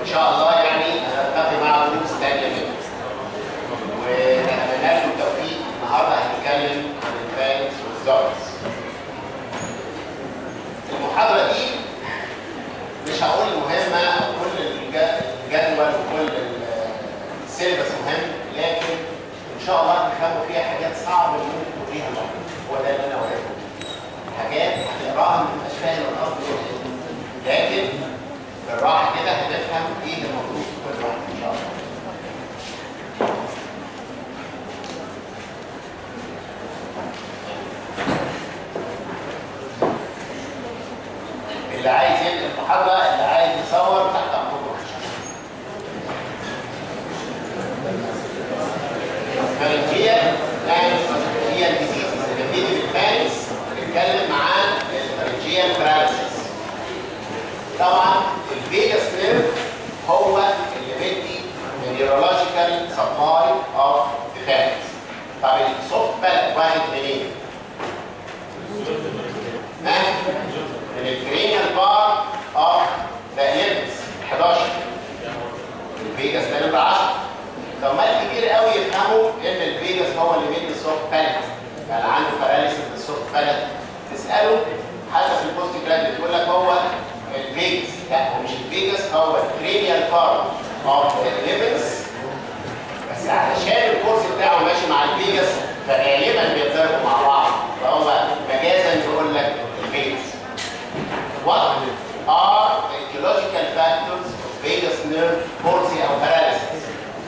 شاء الله يعني هنلتقي مع دروس ثانيه منه ونتمنى لكم التوفيق النهارده هنتكلم عن الفانس والزارز المحاضره دي مش هقول مهمه او كل الج- الجدول وكل ال- السيلبس مهم لكن ان شاء الله هتفهموا فيها حاجات صعبه ان انتوا تقوليها لوحدكم هو ده اللي انا وريكم حاجات هتقراها ما تبقاش فاهم القصد ايه لكن بالراحه كده هنفهم ايه المطلوب في كل واحد ان شاء الله اللي عايز ينقل المحاضره اللي عايز يصور تحت امركم فرنجية يعني فرنجية ديزيز نبتدي بالفارس نتكلم عن الفرنجية الباراليسيس طبعا الفيجاس نيرف هو اللي بيدي النيورولوجيكال سبلاي اوف ذا طب السوفت بلد واحد منين؟ ها؟ من الكرينيال بار اوف ذا ليمبس 11 الفيجاس نيرف 10 طب ما الكبير قوي يفهموا ان الفيجاس هو اللي بيدي السوفت بالانس يعني عنده باراليسيس بالسوفت بالانس تساله حتى في البوست جراد بتقول لك هو الفيجاس لا هو مش الفيجاس هو الكرينيال بارت اوف الليمبس بس علشان الكورس بتاعه ماشي مع الفيجاس فغالبا بيتضربوا مع بعض فهو مجازا يقول لك الفيجاس What are the etiological factors of vagus nerve palsy او paralysis؟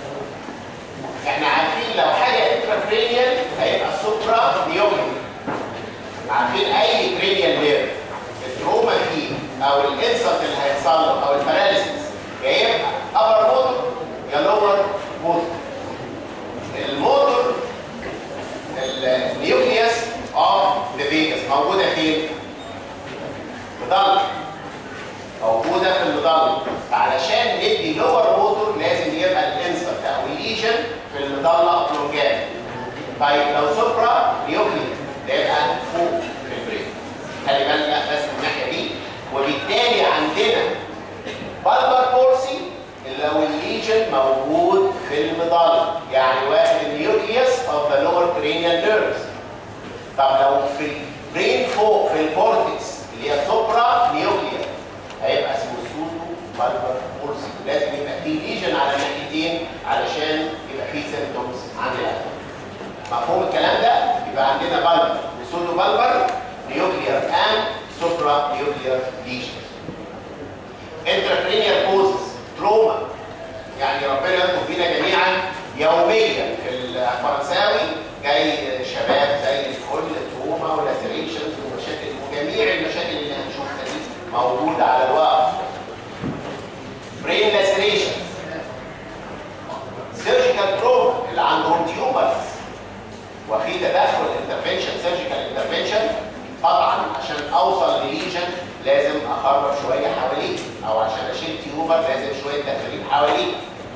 احنا عارفين لو حاجه انتراكرينيال هيبقى سوبرا نيوكلير عارفين اي كرينيال نيرف التروما فيه او الانسلت اللي هيحصل له او الباراليسيس يا يبقى ابر موتور يا لور موتور الموتور النيوكليوس اوف ذا فيجاس موجوده فين؟ مضلة موجودة في المضلة فعلشان ندي لور موتور لازم يبقى الانسرت او الليجن في المضلة بلونجات طيب لو سوبرا نيوكلير ده يبقى فوق في البرين خلي بالك بس من الناحية دي وبالتالي عندنا بالبر بورسي لو الليجن موجود في المضلة يعني واخد النيوكليوس اوف ذا لور cranial nerves طب لو في البرين فوق في الكورتكس اللي هي سوبرا نيوكلير هيبقى اسمه سودو بالبر بورسي لازم يبقى فيه ليجن على الناحيتين علشان يبقى فيه سيمتومز عند القلب مفهوم الكلام ده يبقى عندنا بالبر وسودو بالبر نيوكلير اند سوبرا نيوكلير ليجن انتركرينيال بوزز تروما يعني ربنا يلطف بينا جميعا يوميا في الفرنساوي جاي شباب زي الفل تروما ولاسريشنز ومشاكل وجميع المشاكل اللي هنشوفها دي موجوده على الواقع برين لاسريشنز سيرجيكال تروما اللي عندهم تيومرز وفي تدخل انترفنشن سيرجيكال انترفنشن طبعا عشان اوصل لليجن لازم اخرج شويه حواليه او عشان اشيل تيومر لازم شويه تخريب حواليه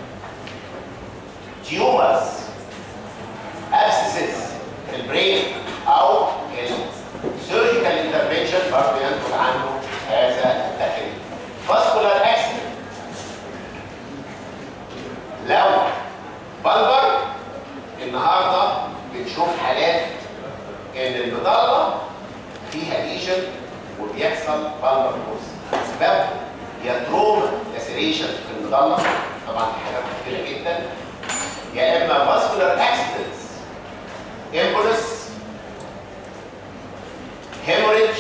تيومرز ابسسز في البرين او السيرجيكال انترفنشن برضه ينتج عنه هذا التخريب فاسكولار اكسيدنت لو بلبر النهارده بنشوف حالات ان المظله فيها ليجن وبيحصل بالبر كورس اسباب يا تروما لاسريشن في المظله طبعا دي حاجات كتيره جدا يا اما فاسكولار اكسيدنتس امبولس هيموريدج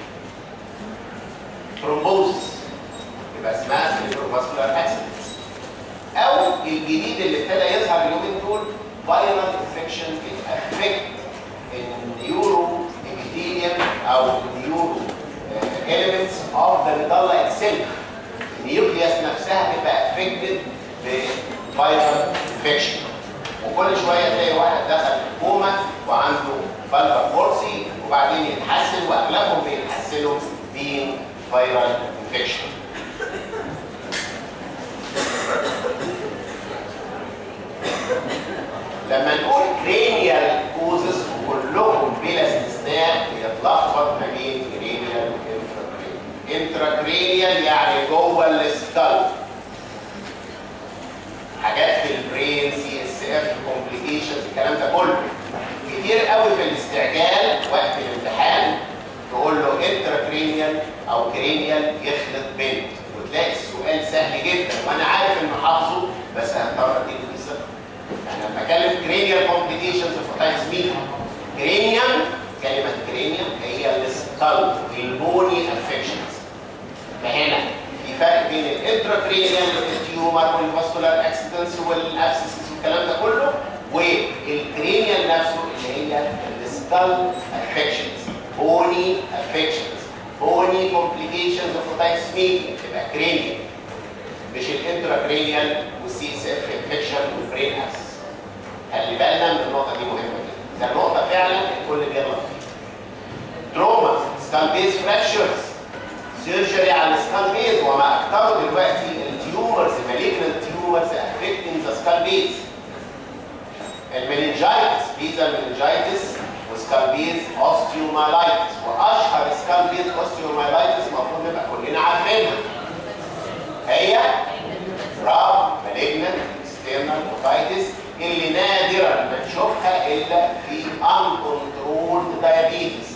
ترومبوزس يبقى اسمها سيريبروفاسكولار اكسيدنتس او الجديد اللي ابتدى يظهر اليومين دول فايرال انفكشن افكت النيورو ابيثيليوم او النيورو elements of the medulla itself النيوكليوس نفسها تبقى افكتد بفايرال انفكشن وكل شويه تلاقي واحد دخل في كوما وعنده بالبر بورسي وبعدين يتحسن واغلبهم بيتحسنوا بين فايرال انفكشن لما نقول كرينيال كوزس وكلهم بلا استثناء بيتلخبط ما بين كرينيال وانتراكرينيال انتراكرينيال يعني جوه السكال قوي في الاستعجال وقت الامتحان تقول له انتراكرينيال او كرينيال يخلط بنت وتلاقي السؤال سهل جدا وانا عارف انه حافظه بس هضطر اديله فيه صفر يعني لما اتكلم كرينيال كومبليكيشنز في هايتس مين كرينيال كلمه كرينيال هي السكال البوني افكشنز فهنا في فرق بين الانتراكرينيال التيومر والفاسكولار اكسيدنتس والابسسز والكلام ده كله والكرينيال نفسه اللي هي السكال افكشنز بوني افكشنز بوني كومبليكيشنز اوف اوتايتس ميديا تبقى كرينيال مش الانتراكرينيال والسي اس اف انفكشن والبرين ابسس خلي بالنا من النقطه دي مهمه جدا ده النقطه فعلا الكل بيغلط فيها تروما سكال بيز فراكشرز سيرجري على السكال بيز وما اكثره دلوقتي التيومرز مالجنت تيومرز افكتنج ذا سكال بيز المننجايتس بيزا مننجايتس وسكال بيز اوستيومالايتس واشهر سكال بيز اوستيومالايتس المفروض نبقى كلنا عارفينها هي راب مالجنت اكسترنال اوتايتس اللي نادرا ما نشوفها الا في uncontrolled diabetes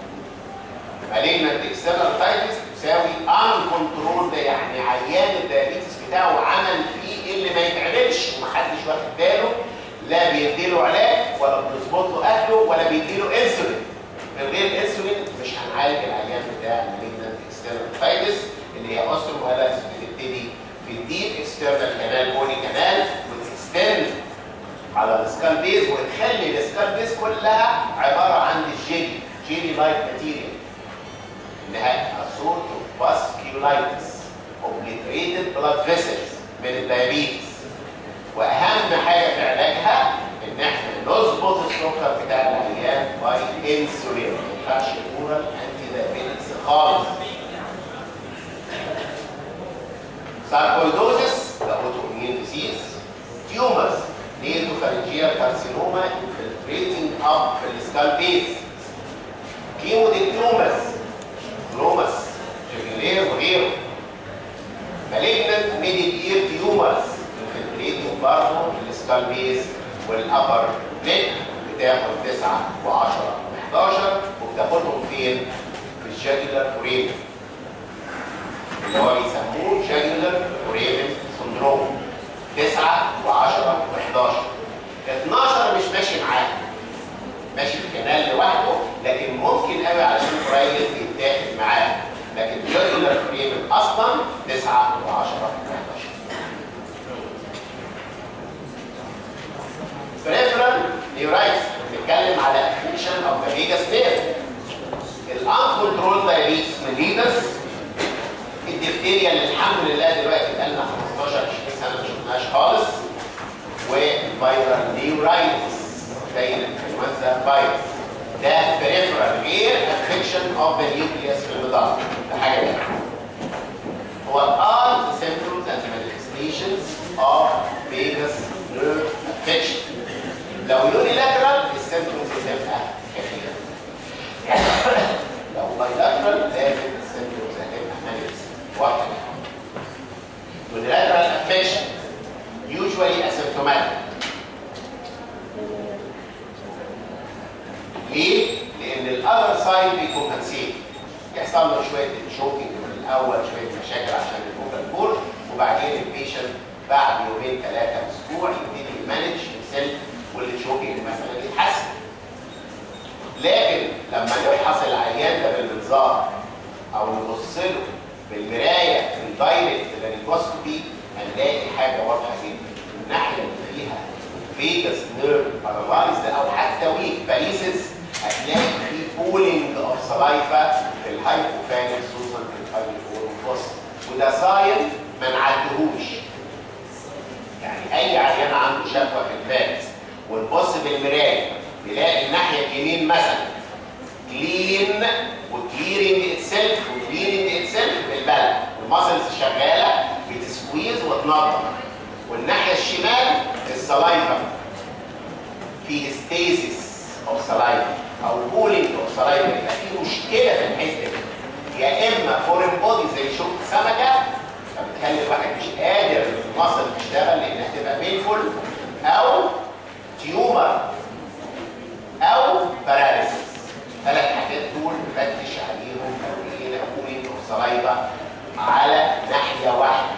مالجنت اكسترنال اوتايتس تساوي uncontrolled يعني عيان الديابيتس بتاعه عمل فيه اللي ما يتعملش ومحدش واخد باله لا بيديله علاج ولا بنظبط له اكله ولا بيديله انسولين من غير انسولين مش هنعالج العيان بتاع مالجنت اكسترنال اوتايتس اللي هي اوستيومالايتس بتبتدي في الديب اكسترنال كانال بوني كانال وتكستند على السكال بيز وتخلي السكال بيز كلها عباره عن الجيلي جيلي لايك ماتيريال انها صورة اوف فاسكيولايتس اوبليتريتد بلاد فيسلز من الدايابيتس واهم حاجه في علاجها ان احنا نظبط السكر بتاع العيان باي انسولين ما ينفعش اورال انتي دايابيتكس خالص ساركويدوزس ده اوتو اميون ديزيز تيومرز نيزوفارنجيال كارسينوما انفلتريتنج اب في السكال بيز كيموديكتومس جلومس جيجلير وغيره مالجنت ميدل اير تيومرز انفلتريتنج برضه السكال بيز والابر ليب بتاخد 9 و10 و11 وبتاخدهم فين؟ في الجاجولار فوريمن اللي هو بيسموه جاجولار فوريمن سندروم 9 و10 و11 12 مش ماشي معاه ماشي في كنال لوحده لكن ممكن قوي علشان قريب يتاخد معاه لكن جاجولار فوريمن اصلا 9 و10 و11 بريفرال نيورايتس بنتكلم على افكشن اوف ذا فيجاس نيرف الانكونترول دايابيتس ميليتس الدفتيريا اللي الحمد لله دلوقتي بقالنا 15 20 سنه ما شفناهاش خالص والفيرال نيورايتس زي الانفلونزا فيروس ده بريفرال غير افكشن اوف ذا نيوكليوس في المضاد ده حاجه تانيه هو all the symptoms and manifestations of vagus nerve affection لو يونيلاترال السيمبتومز بتبقى كثيره لو بايلاترال لازم السيمبتومز هتبقى مانيفست واضحه يونيلاترال افكشن usually asymptomatic ليه؟ لان الاذر سايد بيكومبنسيت يحصل له شويه شوكينج من الاول شويه مشاكل عشان الفوكال كور وبعدين البيشنت بعد يومين ثلاثه اسبوع يبتدي يمانج سيلف والشوكينج مثلا يتحسن لكن لما نفحص العيان ده بالمنظار او نبص له بالمرايه في الدايركت لارينجوسكوبي هنلاقي حاجه واضحه جدا الناحيه اللي فيها فيجاس نيرف بارالايزد او حتى ويك باريسس هتلاقي في بولينج اوف سلايفا في الهايبوفانيك خصوصا في الهايبوفوس وده ساين ما نعدهوش يعني اي عيان عنده شكوى في الفات ونبص بالمرايه نلاقي الناحيه اليمين مثلا كلين وكليرنج اتسيلف وكليرنج اتسيلف بالبلد الماسلز شغاله بتسكويز وتنظم والناحيه الشمال السلايفا في ستيزيس اوف سلايفا او بولينج اوف سلايفا يبقى في مشكله في الحته دي يا اما فورين بودي زي شوك سمكه فبتخلي الواحد مش قادر المصل تشتغل لانها تبقى بينفول او تيومر او باراليسيس ثلاث حاجات دول نفتش عليهم لو لقينا كومينج اوف سلايفا على ناحيه واحده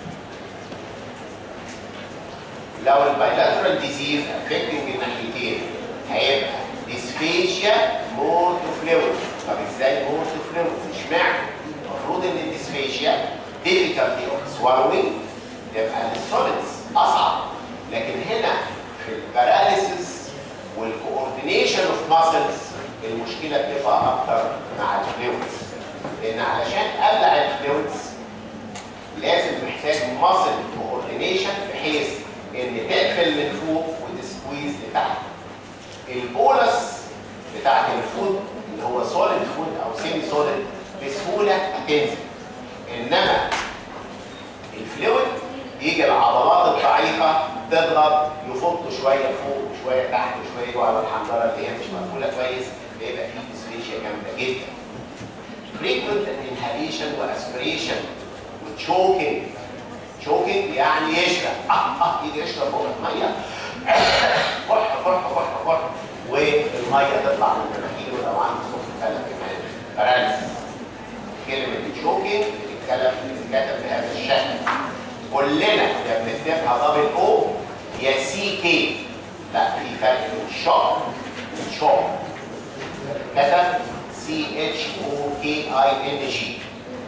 لو البايلاترال ديزيز افكتنج الناحيتين هيبقى ديسفيشيا مور تو فلويد طب ازاي مور تو فلويد اشمعنى المفروض ان الديسفيشيا difficulty of swallowing يبقى السوليدز اصعب لكن هنا في الباراليسيس والكوردينيشن اوف ماسلز المشكله بتبقى اكتر مع الفلويدز لان علشان ابلع الفلويدز لازم محتاج ماسل كوردينيشن بحيث ان تقفل من فوق وتسكويز لتحت البولس بتاعت الفود اللي هو سوليد فود او سيمي سوليد بسهوله تنزل انما الفلويد يجي العضلات الضعيفه تضغط يفط شويه فوق وشويه تحت وشويه يجوا على الحنجره اللي هي مش مقفوله كويس بيبقى فيه ديسفيشيا جامده جدا frequent inhalation واسبريشن وتشوكينج تشوكينج يعني يشرب اه اه يجي يشرب بقى ميه كح كح كح كح والميه تطلع من مناخيره لو عنده صوت فلك كمان باراليسيس كلمه تشوكينج بتتكلم بتتكتب بهذا الشكل كلنا يا بنكتبها دبل او يا سي كي لا في فرق بين شوك وشوك كتب سي اتش او كي اي ان جي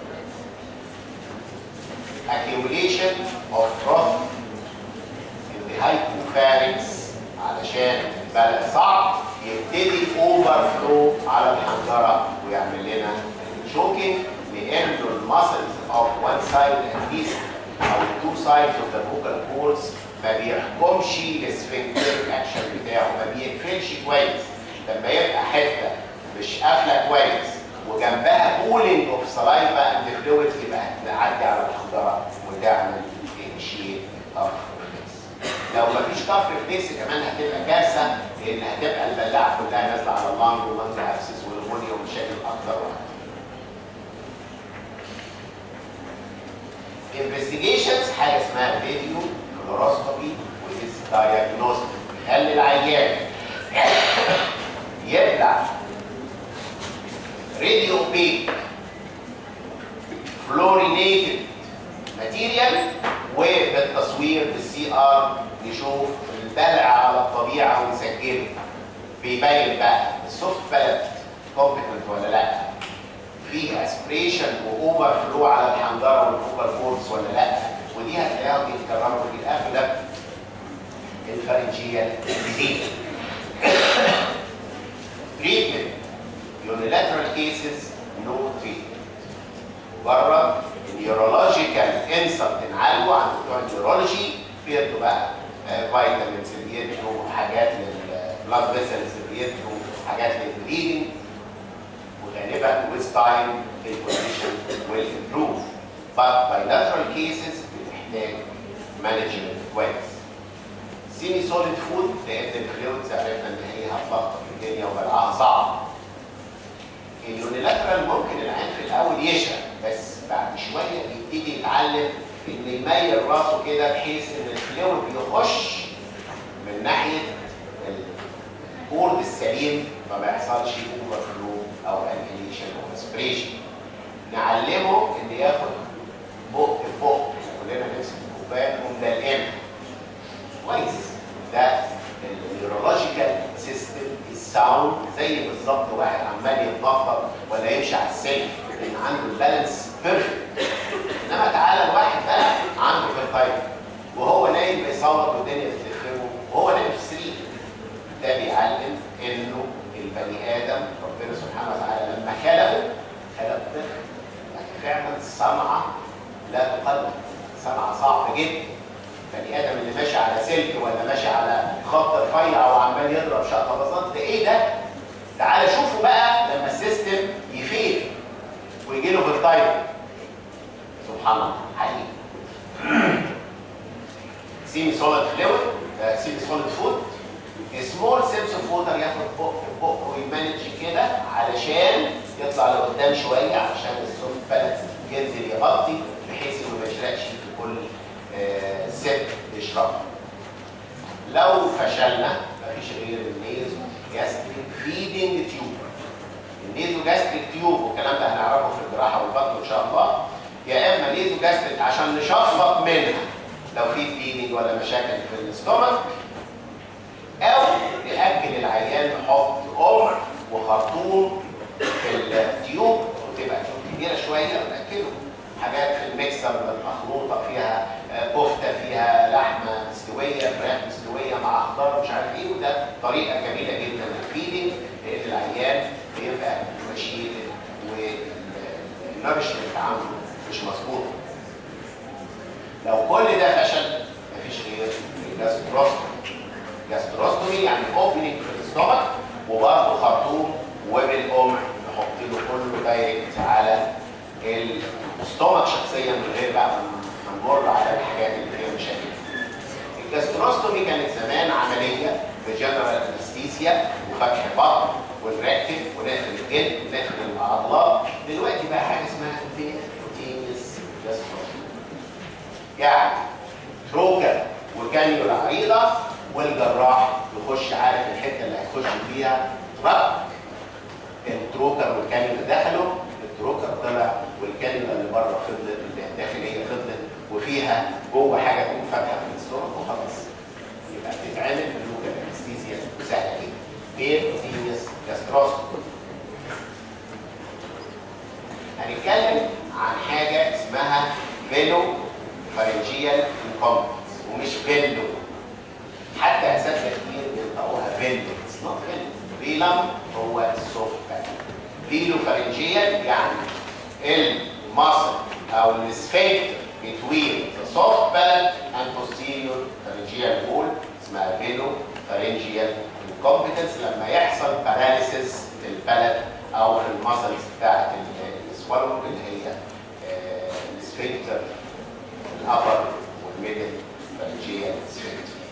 accumulation of froth in the hypopharynx علشان بلد صعب يبتدي اوفر فلو على الحنجره ويعمل لنا شوكينج لانه المسلز اوف وان سايد at least او التو سايدز اوف ذا فوكال كوردز ما بيحكمش السفنكتر اكشن بتاعه ما بيقفلش كويس لما يبقى حته مش قافله كويس وجنبها بولينج اوف سلايفا اند فلويدز يبقى هتعدي على الحنجره وتعمل شيء كف لو مفيش كف ريفلكس كمان هتبقى كارثه لان هتبقى البلاعه كلها نازله على اللانج ولانج ابسس والمونيا ومشاكل اكتر واكتر. انفستيجيشنز حاجه اسمها فيديو فلوروسكوبي وإز دايجنوستيك خلي العيان يبلع راديو بيك فلورينيتد ماتيريال وبالتصوير بالسي ار نشوف البلع على الطبيعه ونسجله بيبين بقى السوفت بلد كومبتنت ولا لا فيه اسبريشن واوفر فلو على الحنجره والفوكال كورس ولا لا ودي هتلاقيها بيتكرروا في الاغلب الفارنجيال ديزيز تريتمنت unilateral cases no treatment بره النيورولوجيكال انسلت نعالجه عند بتوع النيورولوجي بيدوا بقى فيتامينز بيدوا حاجات للبلاد فيسلز بيدوا حاجات للبليدنج وغالبا with time الكونديشن will improve but bilateral cases بتحتاج management كويس سيمي سوليد فود لان الفلويدز عرفنا ان هي هتلخبط الدنيا وبلعها صعب اليونيلاترال ممكن العين في الاول يشرب بس بعد شويه بيبتدي يتعلم ان يميل راسه كده بحيث ان الفلويد بيخش من ناحيه البورد السليم ما بيحصلش اوفر فلو او انهيليشن او اسبريشن نعلمه ان ياخد بق بق كلنا نمسك الكوبايه نقوم دلقنا كويس ده النيورولوجيكال سيستم الساوند زي بالظبط واحد عمال يتنطط ولا يمشي على السلم لان عنده البالانس بيرفكت انما تعالى الواحد بقى عنده فيرتايل وهو نايم بيصوت والدنيا بتلفه وهو نايم في السرير ده بيعلم انه البني ادم ربنا سبحانه وتعالى لما خلقه خلقه بيرفكت لكن فعلا الصنعه لا تقدم صنعه صعبه جدا بني ادم اللي ماشي على سلك ولا ماشي على خط رفيع وعمال يضرب شقفاصات ده ايه ده؟ تعالى شوفوا بقى لما السيستم يفيد ويجي له في الطيب سبحان الله حقيقي سيمي سوليد فلويد ده سيمي سوليد فود سمول سيبس اوف ووتر ياخد بق بق ويمانج كده علشان يطلع لقدام شويه عشان السوليد بالانس ينزل يغطي بحيث انه ما يشرقش في كل ست يشربها لو فشلنا مفيش غير النيز جاستريك فيدنج تيوب النيزو جاستريك تيوب والكلام ده هنعرفه في الجراحه والبطن ان شاء الله يا اما نيزو جاستريك عشان نشفط منها لو في فيدنج ولا مشاكل في الاستومك او نأجل العيان نحط قمع وخرطوم في التيوب وتبقى تيوب كبيره شويه ونأكله حاجات في الميكسر مخلوطه فيها كفته فيها لحمه مستويه فراخ مستويه مع خضار مش عارف ايه وده طريقه جميله جدا للفيدنج لان العيان بيبقى مشيت والنرشمنت عنده مش مظبوط لو كل ده فشل مفيش غير الجاستروستومي جاستروستومي يعني اوبننج في الاستومك وبرضه خرطوم وبالقمع نحط له كله دايركت على الاستومك شخصيا من غير بقى ما نمر على الحاجات اللي فيها مشاكل. الجاستروستومي كانت زمان عمليه بجنرال انستيزيا وفتح بطن ونركب ونقفل الجلد ونقفل العضلات دلوقتي بقى حاجه اسمها بيركوتينيوس جاستروستومي. يعني تروكر وكانيولا عريضه والجراح يخش عارف الحته اللي هيخش فيها ترك التروكر والكانيولا دخلوا التروكر طلع والكانيولا اللي بره فضلت اللي الداخليه فضلت وفيها جوه حاجه تكون فاتحه في الاستومك وخلاص يبقى بتتعمل بلوكال انستيزيا وسهله جدا بيرتينيوس جاستروستومي هنتكلم عن حاجه اسمها فيلو فارنجيال انكومبتنس ومش فيلو حتى اساتذه كتير بينطقوها فيلو اتس نوت فيلو فيلم هو السوفت باك فيلو فارنجيال يعني المصل او السفنكتر between the soft palate and posterior pharyngeal wall اسمها فيلو pharyngeal incompetence لما يحصل paralysis في البلد او في المسلز بتاعت السوالو اللي هي السفنكتر الابر والميدل pharyngeal sphincter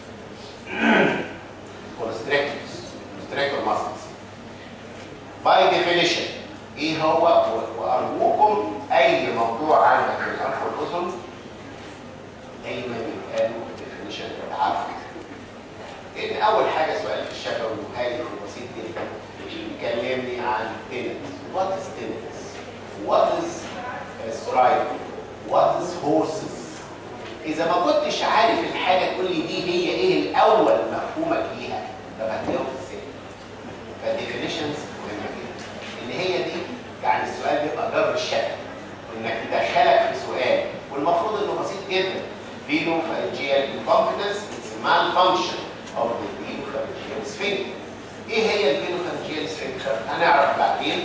constrictors constrictor muscles by definition ايه هو وارجوكم اي موضوع عندك في الانف والاذن دايما يتقال ديفينيشن عارفه لان اول حاجه سؤال في الشفوي وهايف وبسيط جدا بيكلمني عن تنس وات از تنس وات از سترايك وات از هورسز اذا ما كنتش عارف الحاجه تقول لي دي هي ايه الاول مفهومك ليها طب هتجاوب ازاي فالديفينيشنز مهمه جدا ان هي دي يعني السؤال بيبقى جبر الشكل انك تدخلك في سؤال والمفروض انه بسيط جدا فيلو فارنجيال انكومبتنس اتس مال فانكشن اوف ذا فيلو فارنجيال سفنكتر ايه هي الفيلو فارنجيال سفنكتر هنعرف بعدين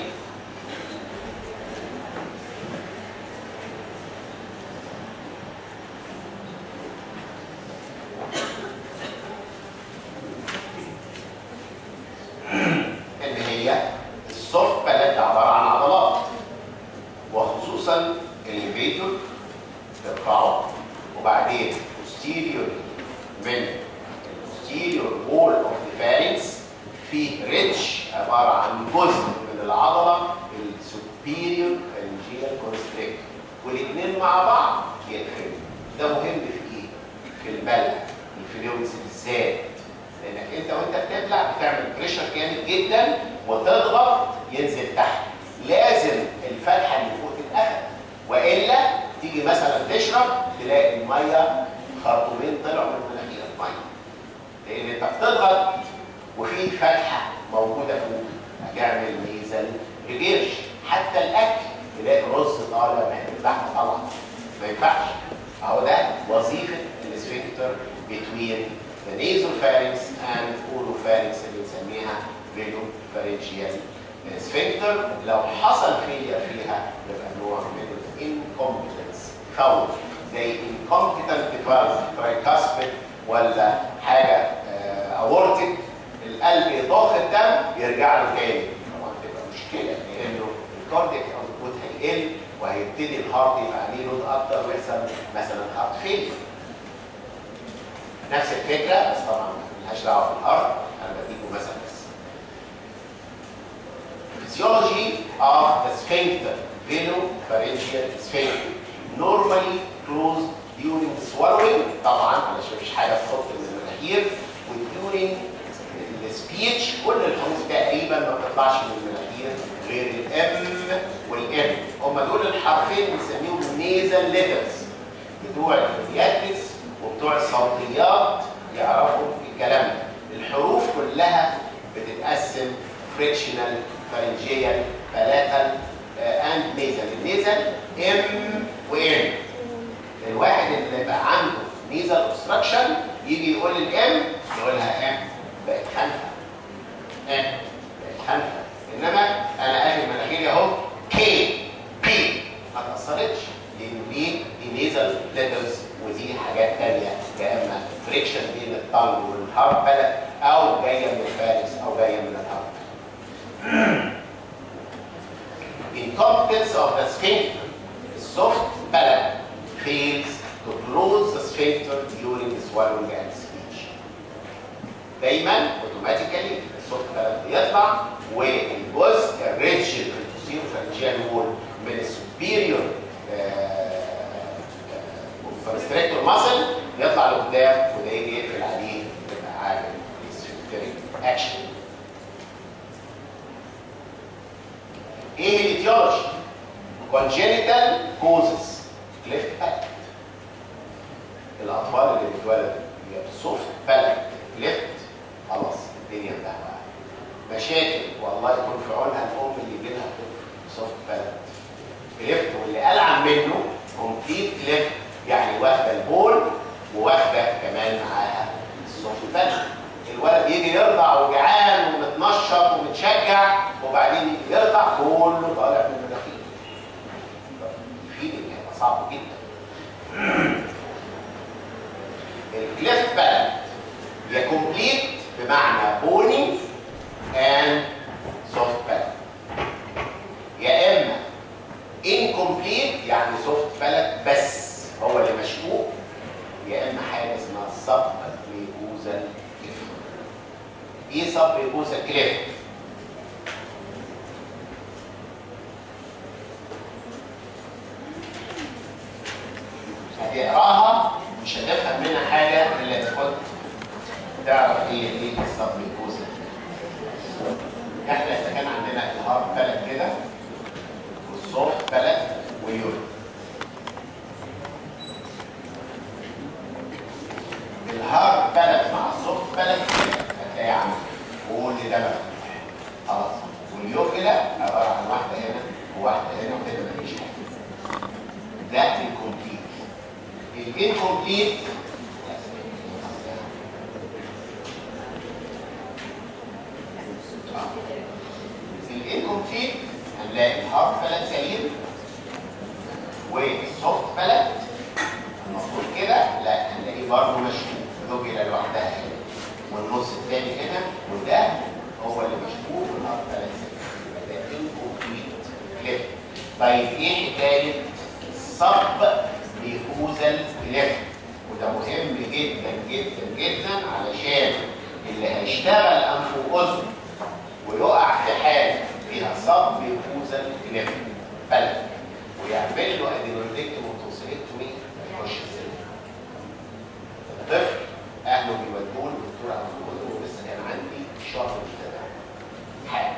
ان هي السوفت بالات عباره عن عضلات وخصوصا الليفيتور ترفعه وبعدين posterior من posterior wall of the pharynx فيه ريتش عباره عن جزء من العضله السوبيريور pharyngeal constrictor والاثنين مع بعض يقفلوا ده مهم في ايه؟ في البلع الفلويدز بالذات لانك انت وانت بتبلع بتعمل بريشر جامد جدا وتضغط ينزل تحت لازم الفتحه اللي فوق تتقفل والا تيجي مثلا تشرب تلاقي الميه خرطومين طلعوا من مناخير الميه لان انت بتضغط وفي فتحه موجوده فوق هتعمل ميزل ريجيرش حتى الاكل تلاقي رز طالع محتاج لحمه طالعه ما ينفعش اهو ده وظيفه الاسفنكتر بتوين the nasopharynx and oropharynx اللي بنسميها velopharyngeal sphincter لو حصل فيلير فيها يبقى نوع من الانكومبتنس فور زي incompetent valve tricuspid ولا حاجه اورتيك القلب يضخ الدم يرجع له تاني طبعا تبقى مشكله لانه الكاردياك اوتبوت هيقل وهيبتدي الهارت يبقى عليه لود اكتر ويحصل مثلا هارت فيلير نفس الفكره بس طبعا ملهاش دعوه بالارض انا بديكم مثلا بس physiology of the sphincter venopharyngeal sphincter normally closed during swallowing طبعا علشان مفيش حاجه تحط من المناخير و during السبيتش كل الحروف تقريبا ما بتطلعش من المناخير غير الام والام هم دول الحرفين بنسميهم نيزل ليترز بتوع الفونياتكس وبتوع الصوتيات يعرفوا الكلام ده الحروف كلها بتتقسم فريكشنال فارنجيال بلاتال اند نيزل النيزل ام وام الواحد اللي بقى عنده نيزل اوبستراكشن يجي يقول الام يقولها ام بقت خلفه ام بقت خلفه انما انا قايل مناخيري اهو كي بي ما اتاثرتش لان دي دي نيزل ليترز ودي حاجات ثانيه يا اما فريكشن بين الطنج والهارت بلد او جايه من الفارس او جايه من الهارت Incompetence of the sphincter, the soft palate fails to close the sphincter during swallowing and speech. دايما اوتوماتيكالي السوفت بالانس بيطلع والجزء الريجل البوستيريور فارنجيال وول من السوبيريور فالستريكتور ماسل يطلع لقدام وده يجي يقفل عليه يبقى عامل السفنكتريك اكشن ايه الايتيولوجي؟ congenital causes cleft palate الاطفال اللي بيتولدوا بسوفت بالانت كليفت خلاص الدنيا انتهت مشاكل والله يكون في عونها الام اللي يجي لها طفل سوفت بالانت كليفت واللي ألعن منه كومبليت كليفت يعني واخده البول وواخده كمان معاها السوفت بالانت الولد يجي يرضع وجعان ومتنشط ومتشجع وبعدين يجي يرضع كله طالع من المناخير الفيلينج هيبقى صعب جدا الكليفت بالانت يا كومبليت بمعنى بوني and soft palate يا اما incomplete يعني soft palate بس هو اللي مشقوق يا اما حاجه اسمها sub mucosal cliff ايه sub mucosal cliff هتقراها مش هتفهم منها حاجه الا اذا كنت تعرف ايه ايه السب ميكوزا احنا اذا كان عندنا الهارد بلد كده والسوفت بلد واليورين الهارد بلد مع السوفت بلد هتلاقي عندك كل ده مفتوح خلاص واليوفيلا عباره عن واحده هنا وواحده هنا وكده مفيش حاجه ده الكومبليت الانكومبليت في الانكومبليت هنلاقي الهارد بلد سليم والسوفت بلد المفروض كده لا هنلاقيه برضه مشكوك لوبيلا لوحدها هنا والنص الثاني هنا وده هو اللي مشكوك والهارد بلد سليم يبقى ده انكومبليت كليف طيب ايه حكايه صب بيفوزل كليف وده مهم جدا جدا جدا علشان اللي هيشتغل انف واذن ويقع في حاله فيها صب بيفوزل كليف بلد ويعمل له ادينودكتوم وتوصيلكتومي يخش السلم طفل اهله بيودوه لدكتور انف واذن ولسه كان عندي شهر مبتدأ حاله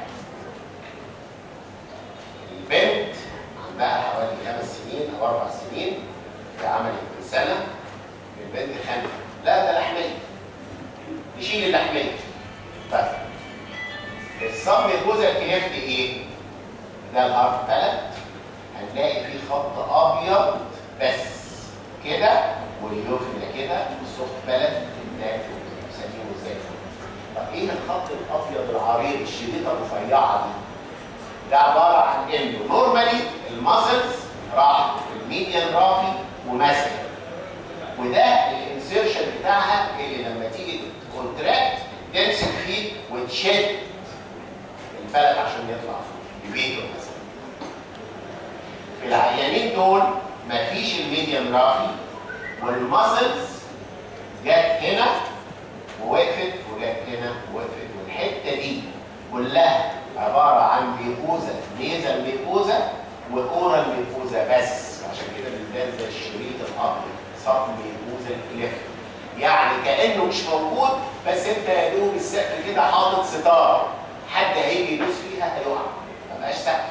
البنت عندها حوالي خمس سنين او اربع سنين عملت من سنه البنت خانفه لا ده لحميه نشيل اللحميه طيب الصم جزء الكليفت ايه؟ ده الهارت بلد هنلاقي فيه خط ابيض بس كده واليوفنا كده والسوفت بلد ده بنسميه ازاي؟ طب ايه الخط الابيض العريض الشديده الرفيعه دي؟ ده عباره عن انه نورمالي الماسلز راح في الميديان رافي وماسك وده الانسيرشن بتاعها اللي لما تيجي كونتراكت تمسك فيه وتشد البلد عشان يطلع فوق يبيته مثلا في العيانين دول مفيش الميديان رافي والماسلز جت هنا ووقفت وجت هنا ووقفت والحته دي كلها عباره عن ميكوزا نيزل ميكوزا واورال ميكوزا بس عشان كده بيبان زي الشريط الابيض صب ميكوزا الكليف يعني كانه مش موجود بس انت يا دوب السقف كده حاطط ستاره حد هيجي يدوس فيها هيقع ما بقاش سقف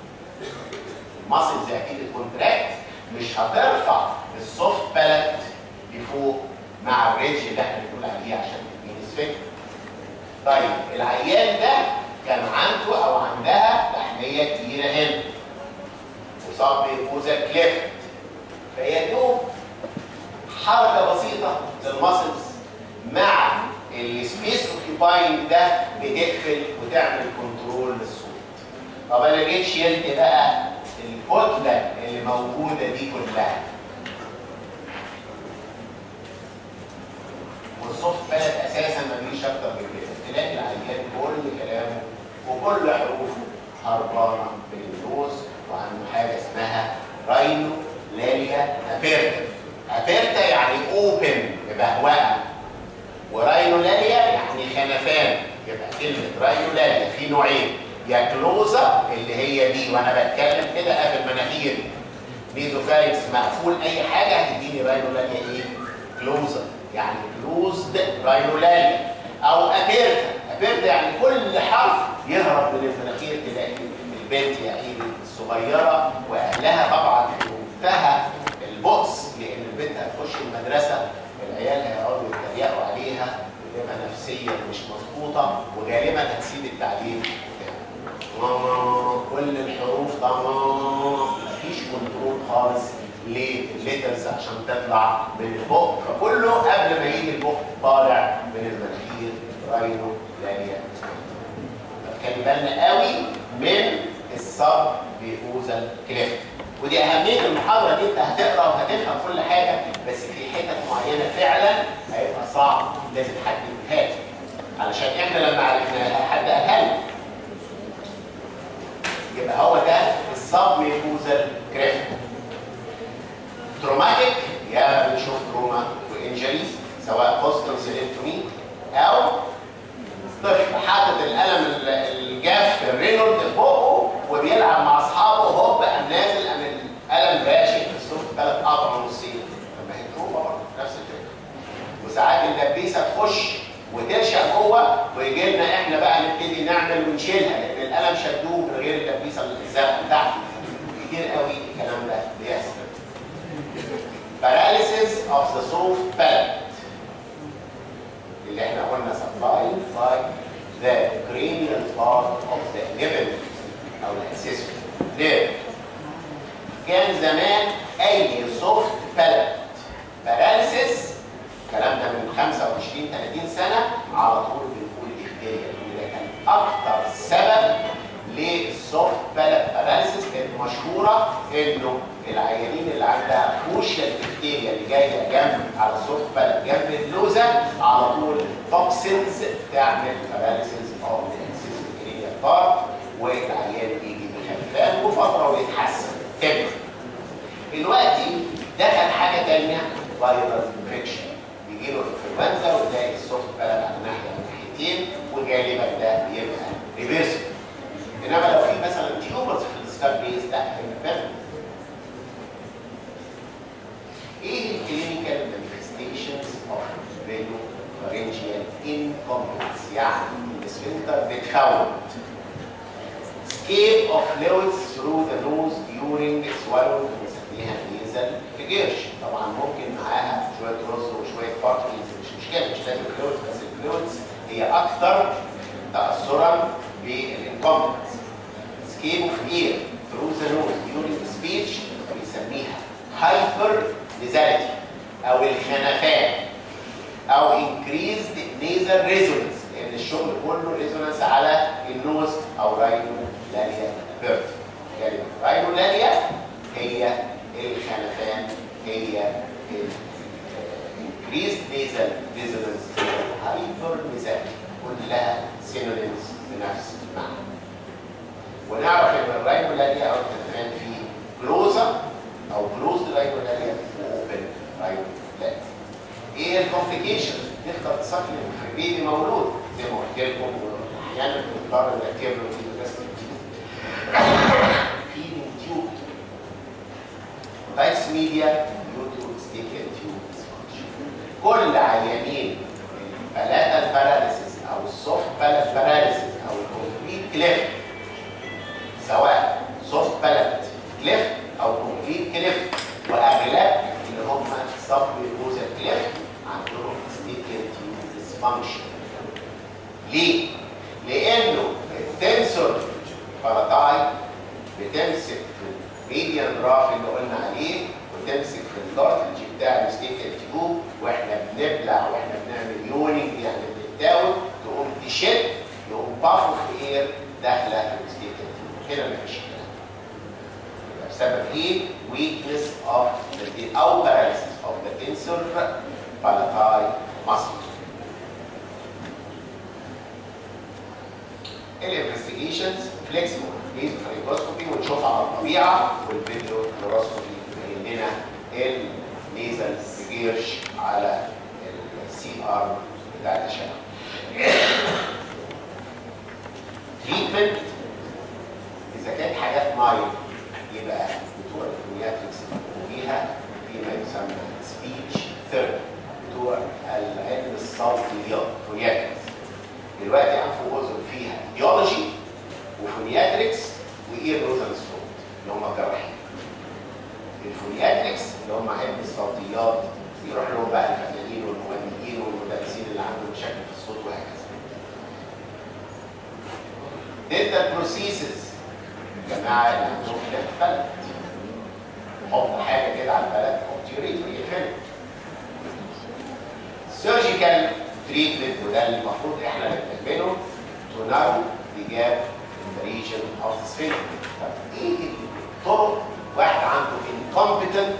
ماسلز اكيد الكونتراكت مش هترفع السوفت بالانت لفوق مع الريدج اللي احنا بنقول عليه عشان تديني الفكره طيب العيان ده كان عنده او عندها لحميه كبيره هنا وصاب بيكوزا كليفت فهي دوب حركه بسيطه للماسلز مع السبيس اوكيباينج ده بتقفل وتعمل كنترول للصوت طب انا جيت شلت بقى الكتله اللي موجوده دي كلها والصوت بلد اساسا ما فيش اكتر من كده تلاقي العيان كل كلامه وكل حروفه هربانه بالنوز وعنده حاجه اسمها راينو لاليا ابيرتا ابيرتا يعني اوبن مبهوأه وراينو لاليا يعني خنفان يبقى كلمه راينو لاليا في نوعين يا كلوزا اللي هي دي وانا بتكلم كده قبل مناخيري ميزوفاريكس مقفول اي حاجه هتديني راينو لاليا ايه؟ كلوزا يعني كلوزد راينولاريا او ابيرتا ابيرتا يعني كل حرف يهرب من المناخير تلاقي البنت يا عيني الصغيره واهلها طبعا في منتهى البؤس لان البنت هتخش المدرسه العيال هيقعدوا يتريقوا عليها وتبقى نفسيا مش مظبوطه وغالبا هتسيب التعليم كل الحروف طبعا مفيش كنترول خالص للليترز عشان تطلع من البق فكله قبل ما يجي البق طالع من المناخير راينو لانيا خلي بالنا قوي من الصب بيفوزل كليفت ودي اهميه المحاضره دي انت هتقرا وهتفهم كل حاجه بس في حتت معينه فعلا هيبقى صعب لازم حد يقولها لك علشان احنا لما عرفناها حد قالها لنا يبقى هو ده الصب بيفوزل كليفت تروماتيك يا بنشوف تروما وانجريز سواء بوستن سيلكتومي او طفل حاطط القلم الجاف في الرينولد في بقه وبيلعب مع اصحابه هوب قام نازل قام القلم راشق في الصوت ثلاث قطع ونصين طب ما هي تروما برضه نفس الفكره وساعات الدبيسه تخش وترشق جوه ويجي لنا احنا بقى نبتدي نعمل ونشيلها لان القلم شدوه من غير الدبيسه الزرقاء بتاعته كتير قوي الكلام ده بيحصل paralysis of the soft palate اللي احنا قلنا supplied by the cranial part of the liver او الاسيسور nerve كان زمان اي soft palate paralysis الكلام ده من 25 30 سنه على طول بنقول اختيار وده كان اكتر سبب للسوفت بالات باراليسيس كانت مشهوره انه العيانين اللي عندها فوشيال بكتيريا اللي جايه جنب على السوفت بالات جنب اللوزه على طول توكسينز تعمل باراليسيس او الانسيس بارت والعيان يجي بخفان وفتره ويتحسن تمام دلوقتي دخل حاجه ثانيه فيروس انفكشن يجي له انفلونزا وتلاقي السوفت بالات على ناحيه من ناحيتين وغالبا ده بيبقى ريفيرسبل انما لو في مثلا تيوبرز في السكال بيز لا هيبقى ايه الكلينيكال مانيفستيشنز اوف رينو فارنجيال انكومبتنس يعني السفنكتر بتخوت escape of fluids through the nose during swallowing بنسميها nasal regurgitation طبعا ممكن معاها شويه رز وشويه بارتكلز مش مشكله مش لازم فلويدز بس الفلويدز هي اكثر تاثرا بالانكومبتنس escape of air through the nose during speech بنسميها hyper nasality او الخنفان او increased nasal resonance لان الشغل كله ريزونانس على النوز او راينو لاليا بيرت كلمه راينو لاليا هي الخنفان هي increased nasal resonance هي hyper nasality كلها synonyms بنفس المعنى ونعرف ان الراينولاريا او التدران فيه كلوزا او كلوزد راينولاريا واوبن راينولاريا ايه الكومبليكيشن تقدر تسكن في بيبي مولود زي ما قلت لكم احيانا بنضطر نركب له في بس فيدنج تيوب تايس ميديا يوتيوب ستيكن تيوب كل عيانين البلاتا باراليسيس او السوفت بالات باراليسيس او الكومبليت كليفت سواء سوفت بالات كليفت او كومبليت كليفت واغلب اللي هم سب ميوزا كليفت عندهم ستيكر ديسفانكشن ليه؟ لانه التنسور باراتاي بتمسك في الميديان جراف اللي قلنا عليه وتمسك في الكارتلج بتاع الستيكر تيوب واحنا بنبلع واحنا بنعمل يونينج يعني بنتاوب تقوم تشد يقوم بافو في اير داخله في الستيكر تيوب هنا مفيش كلام يبقى بسبب ايه؟ weakness of the او paralysis of the tensor palatai muscle الانفستيجيشنز فليكسبل بيز فريكوسكوبي ونشوف على الطبيعه والفيديو فلوروسكوبي يبين لنا النيزل جيرش على السي ار بتاع الاشعه. تريتمنت اذا كانت حاجات مايل يبقى بتوع الفونياتريكس فيها فيما يسمى سبيتش ثيرابي بتوع العلم الصوتيات فونياتريكس دلوقتي انف واذن فيها بيولوجي وفونياتريكس واير نوزل صوت اللي هم الجراحين الفونياتريكس اللي هم علم الصوتيات يروح لهم بقى الفنانين والمغنيين والمدرسين اللي عندهم مشاكل في الصوت وهكذا دينتال بروسيسز الجماعه اللي عندهم كلاب فلت حط حاجه كده على البلد اوبتيوريتور يقفله سيرجيكال تريتمنت وده اللي المفروض احنا اللي بنعمله تو نارو ذا جاب ان ذا ريجن اوف ذا سفنكتر طب ايه الطرق واحد عنده انكومبتنت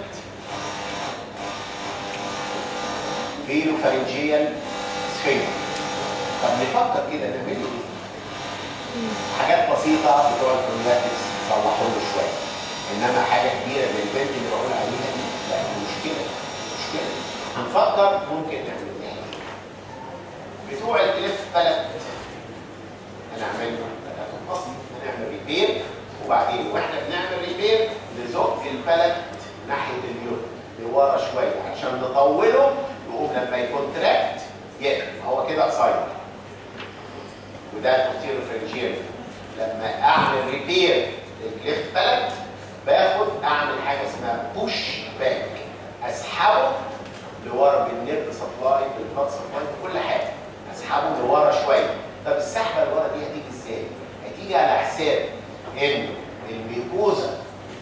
فيلو فارنجيال سفنكتر طب نفكر كده نعمل له ايه؟ حاجات بسيطه بتوع الفورماتكس يصلحوا له شويه انما حاجه كبيره زي البنت اللي بقول عليها دي لا مشكله مشكله هنفكر ممكن نعمل ايه بتوع الكليف بلد هنعمل له ثلاثة بسيط هنعمل ريبير وبعدين واحنا بنعمل ريبير نزق البلد ناحيه اليوم لورا شويه عشان نطوله يقوم لما يكونتراكت يقفل هو كده قصير وده الكوتيرو فرنجير لما اعمل ريبير للكليف بلد باخد اعمل حاجه اسمها بوش باك اسحبه لورا بالنيرف سبلاي بالبلاد سبلاي بكل حاجه اسحبه لورا شويه طب السحبه لورا دي هتيجي ازاي؟ هتيجي على حساب ان الميكوزا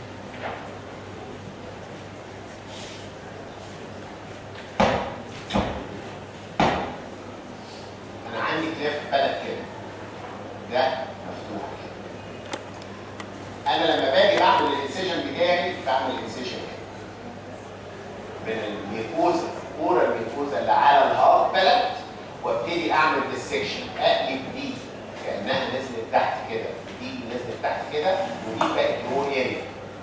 انا عندي كليف بلد كده ده مفتوح انا لما باجي بعمل الانسيجن بتاعي بعمل الانسيجن كده من الميكوزا كوره الميكوزا اللي على الهارت بلد وابتدي اعمل ديسكشن اقلب دي كانها نزلت تحت كده دي نزلت تحت كده ودي بقت لو اريا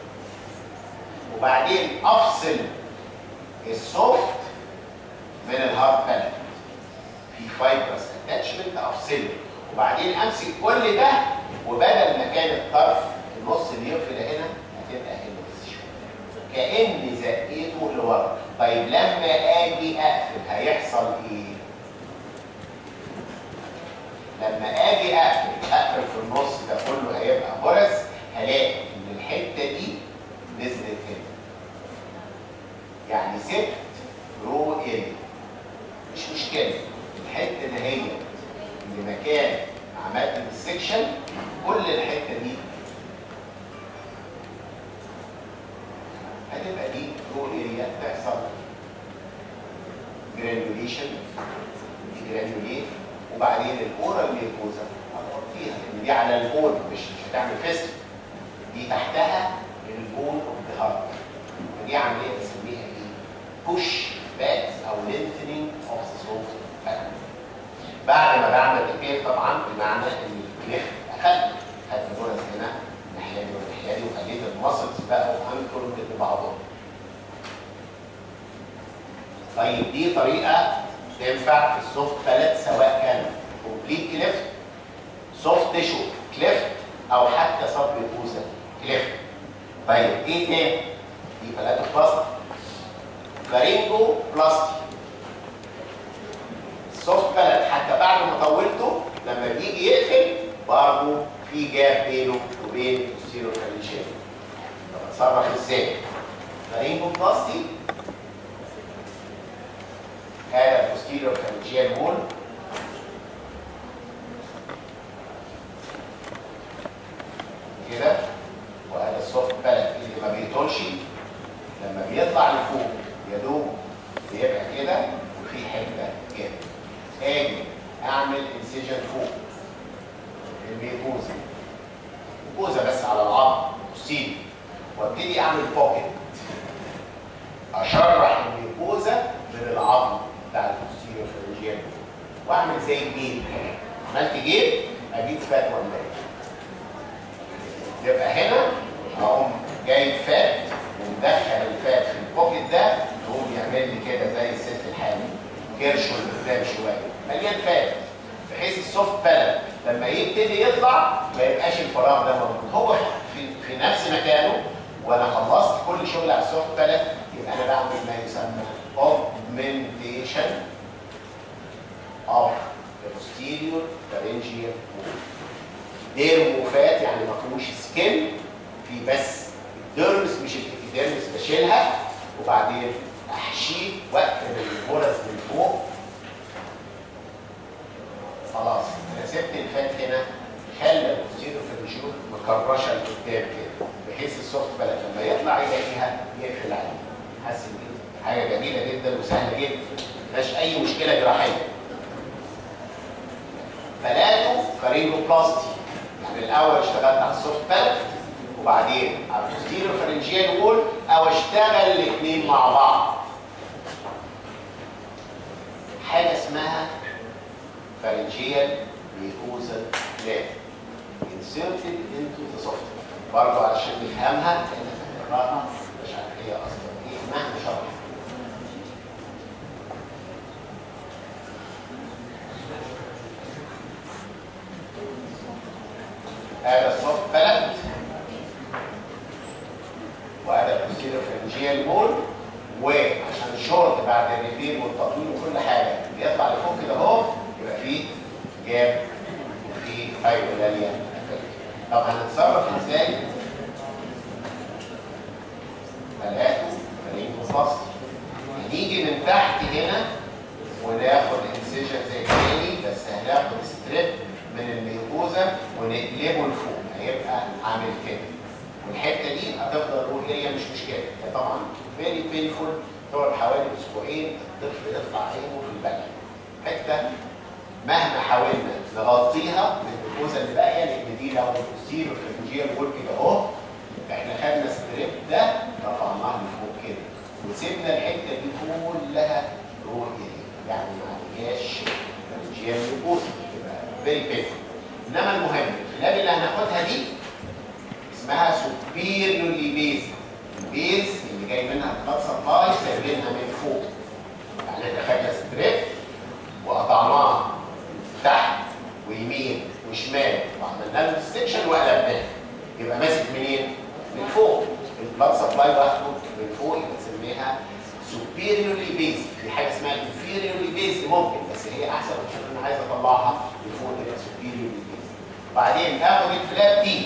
وبعدين افصل السوفت من الهارد بلد في فايبرس اتاتشمنت افصله وبعدين امسك كل ده وبدل ما كان الطرف النص اللي يقفل هنا هتبقى هنا بس شويه كاني زقيته لورا طيب لما اجي اقفل هيحصل ايه لما اجي اقفل اقفل في النص ده كله هيبقى برز هلاقي ان الحته دي نزلت هنا يعني سبت رو اريا مش مشكله الحته اللي هي اللي مكان عملت السكشن كل الحته دي هتبقى دي رو اريا تحصل جرانيوليشن دي جرانيوليت وبعدين الاورال ميكوزا هتغطيها لان دي على البون مش مش هتعمل فيست دي تحتها البون اوف ذا هارت ودي عمليه بنسميها ايه؟ بوش باك او لينثنينج اوف ذا سوفت بعد ما بعمل ريبير طبعا بمعنى ان الكليف اخدت خدت الغرز هنا الناحيه دي والناحيه دي وخليت المسلز بقوا انكرد ببعضهم طيب دي طريقه تنفع في السوفت بلد سواء كان كومبليت كليفت سوفت تيشو كليفت او حتى سب بوزا كليفت طيب ايه تاني؟ دي بلاتو بلاستي فارينجو بلاستي طولته لما بيجي يقفل برضه في جاب بينه وبين البوستيريور فالنجيال طب اتصرف ازاي؟ فرينجو بلاستي هذا البوستيريور فالنجيال وول كده وهذا السوفت بالك اللي ما بيطولش لما بيطلع لفوق يا دوب بيبقى كده وفي حته كده اجي اعمل انسجن فوق الميكوزا ميكوزا بس على العظم بوستيريور وابتدي اعمل بوكيت اشرح الميكوزا من العظم بتاع البوستيريور فرنجيال واعمل زي الجيب عملت جيب اجيب فات ولا يبقى هنا اقوم جايب فات ومدخل الفات في البوكيت ده يقوم يعمل لي كده زي الست الحامل كرشه لقدام شويه مليان فات بحيث السوفت بالانس لما يبتدي يطلع ما يبقاش الفراغ ده موجود هو في في نفس مكانه وانا خلصت كل شغل على السوفت بالانس يبقى انا بعمل ما يسمى augmentation of the posterior pharyngeal wall ديرموفات يعني ما فيهوش سكين في بس الديرمس مش الابيديرمس بشيلها وبعدين احشيه واقفل الغرز من فوق خلاص انا سبت الفات هنا خلى البوستيريور فيرجول مكرشه لقدام كده بحيث السوفت بلد لما يطلع يلاقيها يقفل عليه حاسس كده حاجه جميله جدا وسهله جدا ما فيهاش اي مشكله جراحيه فلاتو فارينجوبلاستي يعني الاول اشتغلت على السوفت بلد وبعدين على البوستيريور فارنجيال وول او اشتغل الاثنين مع بعض حاجه اسمها pharyngeal mucosal gland inserted into the soft برضه علشان نفهمها لان هنقراها مش عارف هي اصلا ايه مهما شرح هذا الصوت بلد وهذا البوستيريور فارنجيال وول وعشان الشورت بعد الريبير والتطويل وكل حاجه بيطلع لفوق كده اهو يبقى فيه جاب وفي هايبولاليا طب هنتصرف ازاي؟ ثلاثة فريق فصل هنيجي من تحت هنا وناخد انسيجن زي تاني بس هناخد ستريب من الميكوزا ونقلبه لفوق هيبقى عامل كده والحته دي هتفضل نقول هي مش مشكله هي طبعا فيري بينفول تقعد حوالي اسبوعين الطفل يطلع عينه في البلد حته مهما حاولنا نغطيها بالجلوكوزا اللي باقيه لان دي لو البوستيريور فيرنجيال وول كده اهو احنا خدنا ستريب ده رفعناه لفوق كده وسيبنا الحته دي كلها رؤيه يعني ما عندناش فيرنجيال جلوكوزا تبقى فيري بينفول انما المهم الخلاب اللي هناخدها دي اسمها سوبيريورلي بيز البيز اللي جاي منها البلاد سبلاي سايبينها من فوق يعني احنا خدنا ستريب وقطعناه تحت ويمين وشمال وعملنا له ديستكشن وقلبناه يبقى ماسك منين؟ من فوق البلاد سبلاي واخده من فوق يبقى نسميها سوبيريورلي بيز في حاجه اسمها انفيريورلي بيز ممكن بس هي احسن عشان انا عايز اطلعها من فوق تبقى سوبيريورلي بيز وبعدين اخد الفلاب دي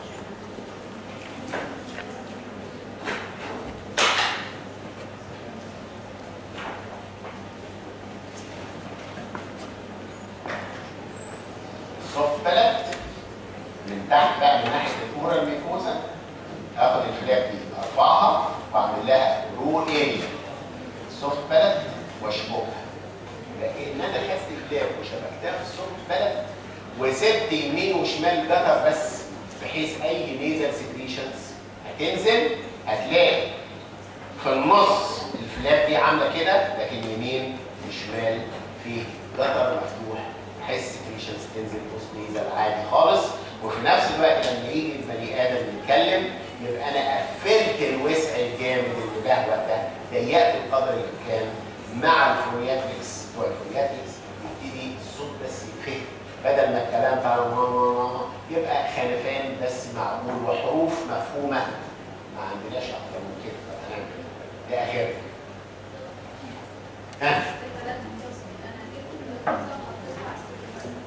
السوفت بلد من تحت بقى من ناحيه الاورال الميكوزا اخد الفلاب دي ارفعها واعمل لها رول اريا السوفت بلد واشبكها لان انا خدت الفلاب وشبكتها في السوفت بلد وسبت يمين وشمال جدر بس بحيث اي نيزل سكريشنز هتنزل هتلاقي في النص الفلاب دي عامله كده لكن يمين وشمال في جدر مفتوح بحيث السكريشنز تنزل بوست نيزل عادي خالص وفي نفس الوقت لما يجي البني ادم يتكلم يبقى انا قفلت الوسع الجامد اللي بهوى ده ضيقت القدر الامكان مع الفورياتريكس بتوع الفورياتريكس يبتدي الصوت بس يفهم بدل ما الكلام بتاع ماما يبقى خلفان بس معقول وحروف مفهومه ما عندناش اكتر من كده فهنعمل ده اخر ها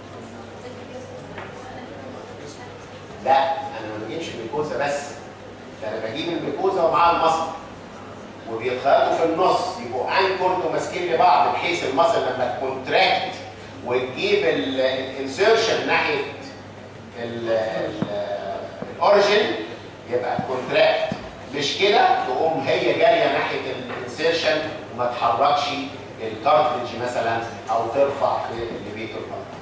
ويتخيطوا في النص يبقوا انكورد وماسكين لبعض بحيث المصل لما تكونتراكت وتجيب الانسيرشن ناحيه الاوريجن يبقى كونتراكت مش كده تقوم هي جاريه ناحيه الانسيرشن وما تحركش الكارتريدج مثلا او ترفع في الليفيتور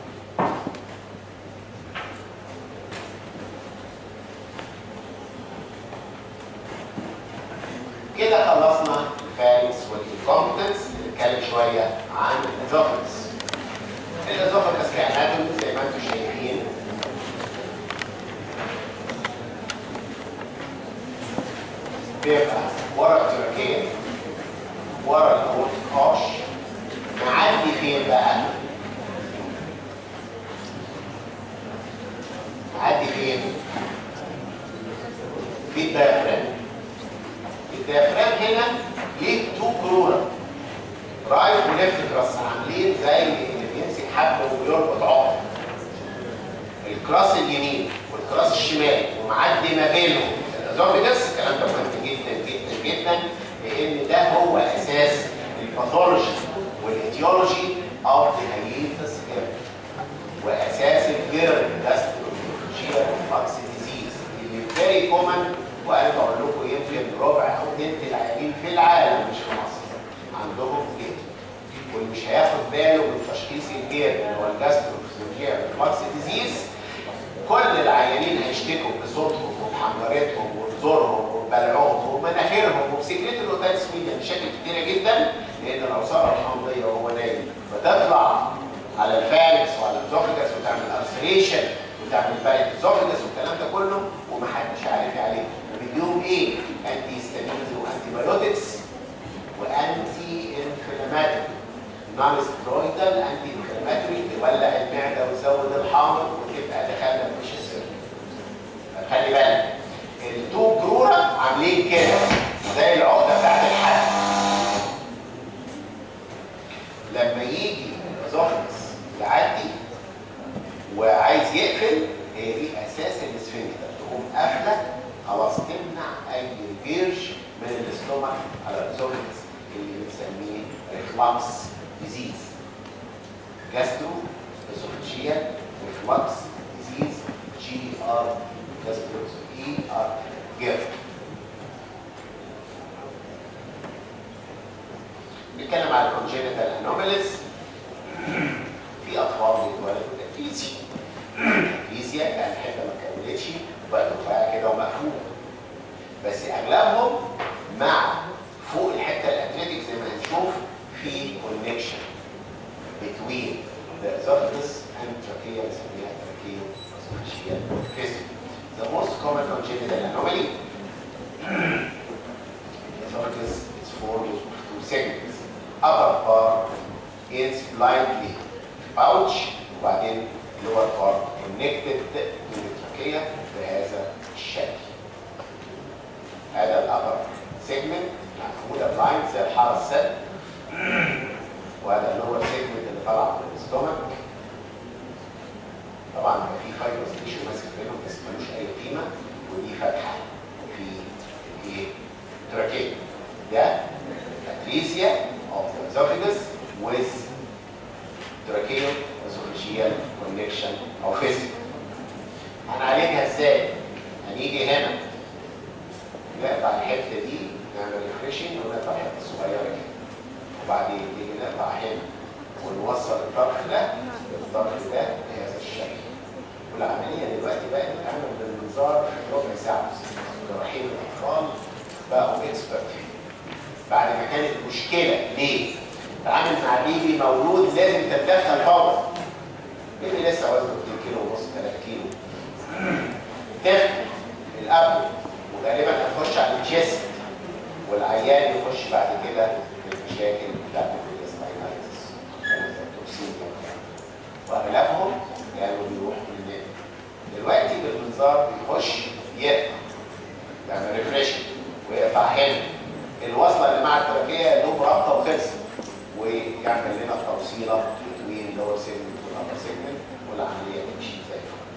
كده خلصنا الفارنس والكومبتنس نتكلم شويه عن الازوفكس الازوفكس كاناتومي زي ما انتم شايفين بيبقى ورا التركيه ورا الاورتيكاش معدي فين بقى؟ معدي فين؟ في الديافرام الديافرام هنا ليه تو كروره رايت وليفت كراس عاملين زي اللي بيمسك حبل ويربط عقد الكراس اليمين والكراس الشمال ومعدي ما بينهم الازوفيجاس الكلام ده مهم جدا جدا جدا لان ده هو اساس الباثولوجي والايتيولوجي اوف ذا هيليتس واساس الجيرن جاستروجيا فاكس ديزيز اللي فيري كومن وانا بقول لكم يمكن ربع او ثلث العيانين في العالم مش في مصر عندهم جير واللي مش هياخد باله من تشخيص الجير اللي هو الجاستروجيا فاكس ديزيز كل العيانين هيشتكوا بصوتهم وبحنجرتهم وبزورهم وببلعهم وبمناخيرهم وبسكريت الاوتايتس ميديا مشاكل كتيره جدا لان العصاره الحمضيه وهو نايم بتطلع على الفالكس وعلى الزوفيجاس وتعمل ارسليشن وتعمل بالك الزوفيجاس والكلام ده كله ومحدش عارف عليه وبيديهم ايه؟ انتي ستامينز وانتي بايوتكس وانتي انفلاماتوري نون سترويدال انتي انفلاماتوري تولع المعده وتزود الحامض وتبقى دخلنا مش السر خلي بالك التو جروره عاملين كده زي العقده بتاعت الحد لما يجي الازوفيس يعدي وعايز يقفل هي دي اساس الاسفنكتر تقوم قافله خلاص تمنع اي فيرج من الاستومك على الازوفيس اللي بنسميه ريفلكس ديزيز جاسترو اسوفيجيال ريفلكس ديزيز جي ار جاسترو اي ار جيرت نتكلم على الكونجينيتال انوماليز في اطفال بيتولدوا افيزيا افيزيا يعني الحته ما كملتش وبقت رفيعه كده ومقفوله بس اغلبهم مع فوق الحته الاتليتيك زي ما هنشوف في كونكشن between the esophagus and trachea بنسميها trachea esophageal fistula. The most common congenital anomaly esophagus is formed of two segments. Upper part is blindly pouch وبعدين lower part connected to the trachea بهذا الشكل. هذا الأبر segment مقفولة بلايند زي الحارة السد وهذا اللور segment اللي طالع من الاستومك طبعا بيبقى في فايبرز تيشو ماسك بينهم بس ملوش اي قيمه ودي فتحه في الايه؟ تراكيه ده اتريسيا of the esophagus with tracheoesophageal connection او فيستيك هنعالجها ازاي؟ هنيجي هنا نقطع الحته دي نعمل ريفريشنج ونقطع الحته الصغيره دي وبعدين نيجي نقطع هنا ونوصل الطرف ده بالطرف ده بهذا الشكل والعمليه دلوقتي بقت بتتعمل بالمنظار في ربع ساعه جراحين الاطفال بقوا اكسبرت بعد ما كانت مشكله ليه؟ تعامل مع بيبي مولود لازم تتدخل فورا بيبي لسه وزنه 2 كيلو ونص 3 كيلو تفتح الاب وغالبا هتخش على الجسم والعيان يخش بعد كده في المشاكل بتاعت السباينايتس التوكسيميا واغلبهم كانوا بيروحوا للنادي دلوقتي بالمنظار بيخش يقطع يعمل ريفريشن ويقطع هنا الوصله اللي مع التركيه له رابطه وخلص ويعمل لنا التوصيله بين اللور سيجمنت والابر سيجمنت والعمليه تمشي زي الفل.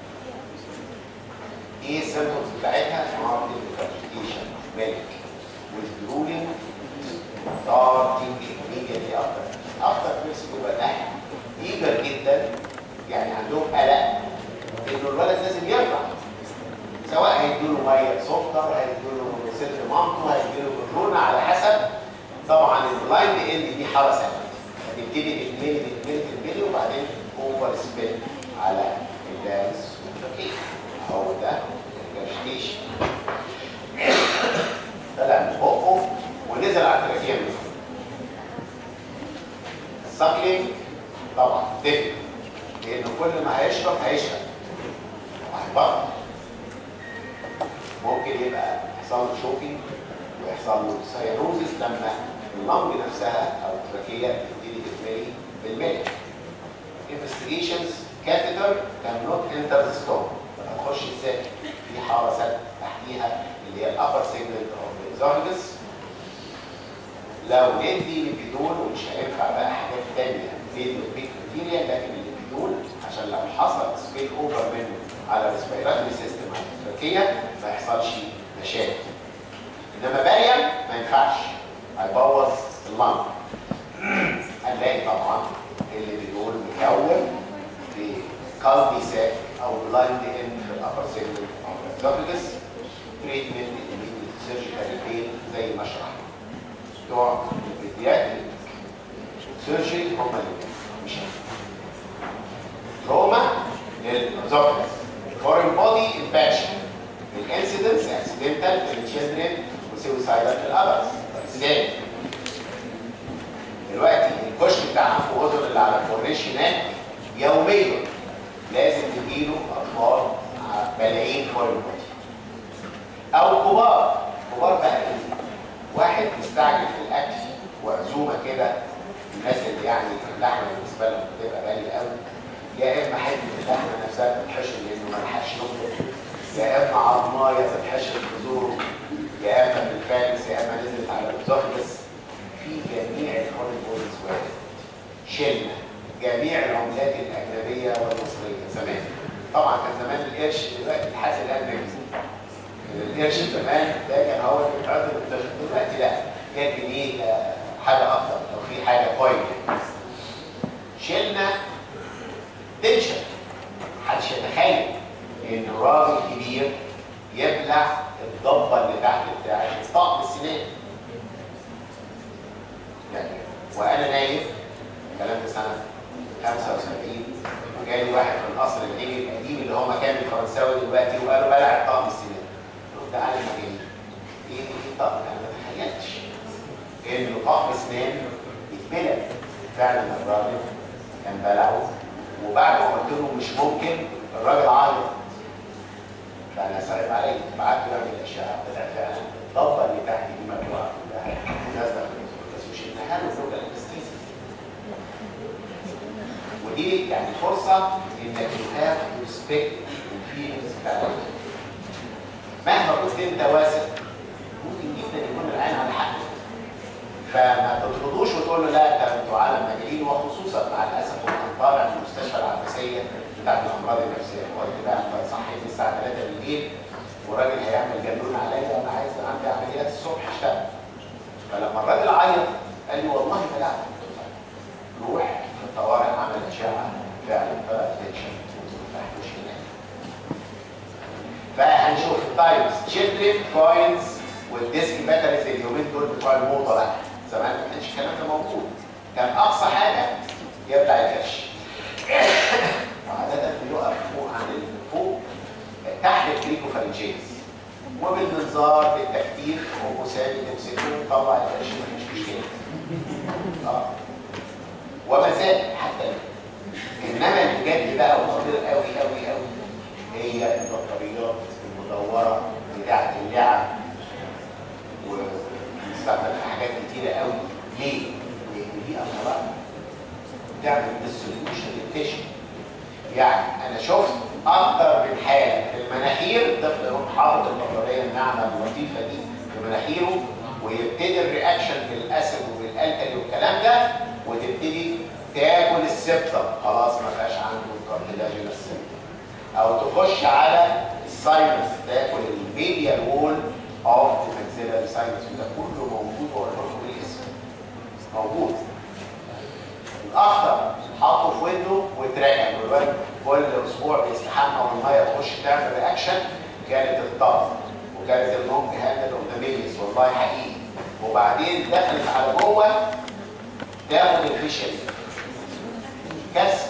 ايه السيمبتومز بتاعتها؟ معرض الكارتيكيشن ملك withdrawing starting immediately after after first يبقى الاهل eager جدا يعني عندهم قلق انه الولد لازم يرضع سواء هيدوا له ميه سكر هيدوا له سلك مامته هيدوا له كورونا على حسب طبعا البلايند اند دي حاله ثابته هتبتدي تتملي تتملي تتملي وبعدين اوفر سبيل على الدانس والتركيز هو ده الجاشتيشن طلع من بقه ونزل على التراكيه من فوق الساكلينج طبعا دفن لانه كل ما هيشرب هيشرب وهيبطل ممكن يبقى يحصل له شوكينج ويحصل له سيروزس لما اللنج نفسها او التراكيه تبتدي تتملي بالملح investigations catheter cannot enter the stomach هتخش ازاي في حرسات تحتيها اللي هي الابر سيجمنت اوف الاسوفجس لو ندي ليبيدول ومش هينفع بقى حاجات ثانيه زي البيك ماتيريال لكن الليبيدول عشان لو حصل سبيل اوفر منه على الريسبيراتوري سيستم على التركيه ما يحصلش مشاكل انما باريم ما ينفعش هيبوظ اللنج هنلاقي طبعا اللي بيقول مكون في كالدي ساك او بلايند اند في الابر سيجمنت او الاسوفجس تريتمنت سيرجيكال بين زي ما شرحنا بتوع البيدياتريك سيرجري هم اللي مش تروما للاسوفجس فورين بودي انفكشن الانسيدنس اكسيدنتال في الشيلدرن وسويسايدال في الادلتس ازاي؟ دلوقتي الكشك بتاع انف واذن اللي على الكورنيش هناك يوميا لازم تجيله اطفال ملايين فورين بودي او كبار كبار بقى ايه؟ واحد مستعجل في الاكل وعزومه كده الناس اللي يعني اللحمه بالنسبه لهم بتبقى غاليه قوي يا اما حته اللحمه نفسها تتحشر لانه ما لحقش يطلب يا اما عظمايه تتحشر في زوره يا اما في الفالس يا اما نزلت على الاسوفجس في جميع الهولي بولز وارد شلنا جميع العملات الاجنبيه والمصريه زمان طبعا كان زمان القرش دلوقتي الحاس الادنى القرش زمان ده كان هو اللي بيتعرض للطفل دلوقتي لا كان جنيه حاجه اكتر لو في حاجه كويس شلنا تنشن محدش يتخيل ان راجل كبير يبلع الضبه اللي تحت بتاعت طقم السنان يعني وانا نايم الكلام ده سنه 75 وجالي واحد من قصر العيني القديم اللي هو مكان الفرنساوي دلوقتي وقالوا بلع طقم السنان قلت ده عالم مجاني ايه ايه طقم انا ما تخيلتش انه طقم اسنان يتبلع فعلا الراجل كان بلعه وبعد ما قلت له مش ممكن الراجل عيط فانا صعب علي بعت راجل الاشعه طلع فعلا الضبه اللي تحت دي مجموعه كلها نازله بس مش انها له زوجه الانستيزي ودي يعني فرصه انك يو هاف تو ريسبكت الفيلينجز بتاعتك مهما كنت انت واثق ممكن جدا يكون العين على حق فما ترفضوش وتقول له لا ده انتوا عالم مجانين وخصوصا مع الاسف وانا طالع من المستشفى العباسيه بتاعت الامراض النفسيه قلت بقى انت صحيت الساعه 3 بالليل وراجل هيعمل جنون عليا انا عايز عندي عمليات الصبح اشتغل فلما الراجل عيط قال لي والله بلعت روح في الطوارئ عمل اشعه فعلا طلع تنشن وفتحتوش هناك فهنشوف التايمز تشيلدرن كوينز والديسك باتريز اليومين دول بتوع الموضه بقى زمان ما كانش الكلام ده موجود كان اقصى حاجه يبلع الكرش وعادة بيقف فوق عن فوق تحت الكريكوفارنجيز وبالمنظار بالتكتيف ومساعد تمسكه وتطلع الكرش مفيش مشكله. اه وما زال حتى الان. انما اللي جد بقى وخطير قوي قوي قوي هي البطاريات المدوره بتاعت اللعب وبنستعمل في حاجات كتيره قوي ليه؟ لان دي امراض تعمل ديستريبيوشن للتيشن يعني انا شفت اكتر من حاله في المناخير طفل يروح حاطط البطاريه الناعمه اللطيفه دي في مناخيره ويبتدي الرياكشن بالاسيد وبالالكالي والكلام ده وتبتدي تاكل السبتم خلاص ما بقاش عنده الكارتلاجين السبتم او تخش على الساينس تاكل الميديال وول اوف ذا اكسلري ساينس وده كله موجود هو المفروض الاسم موجود الاخضر حطه في ودنه واتراجع والواد كل اسبوع بيستحمى والميه تخش تعمل رياكشن كانت الطرف وكانت اللونج هاندل اوف ذا ميليس والله حقيقي وبعدين دخلت على جوه تاخد الفيشل كسر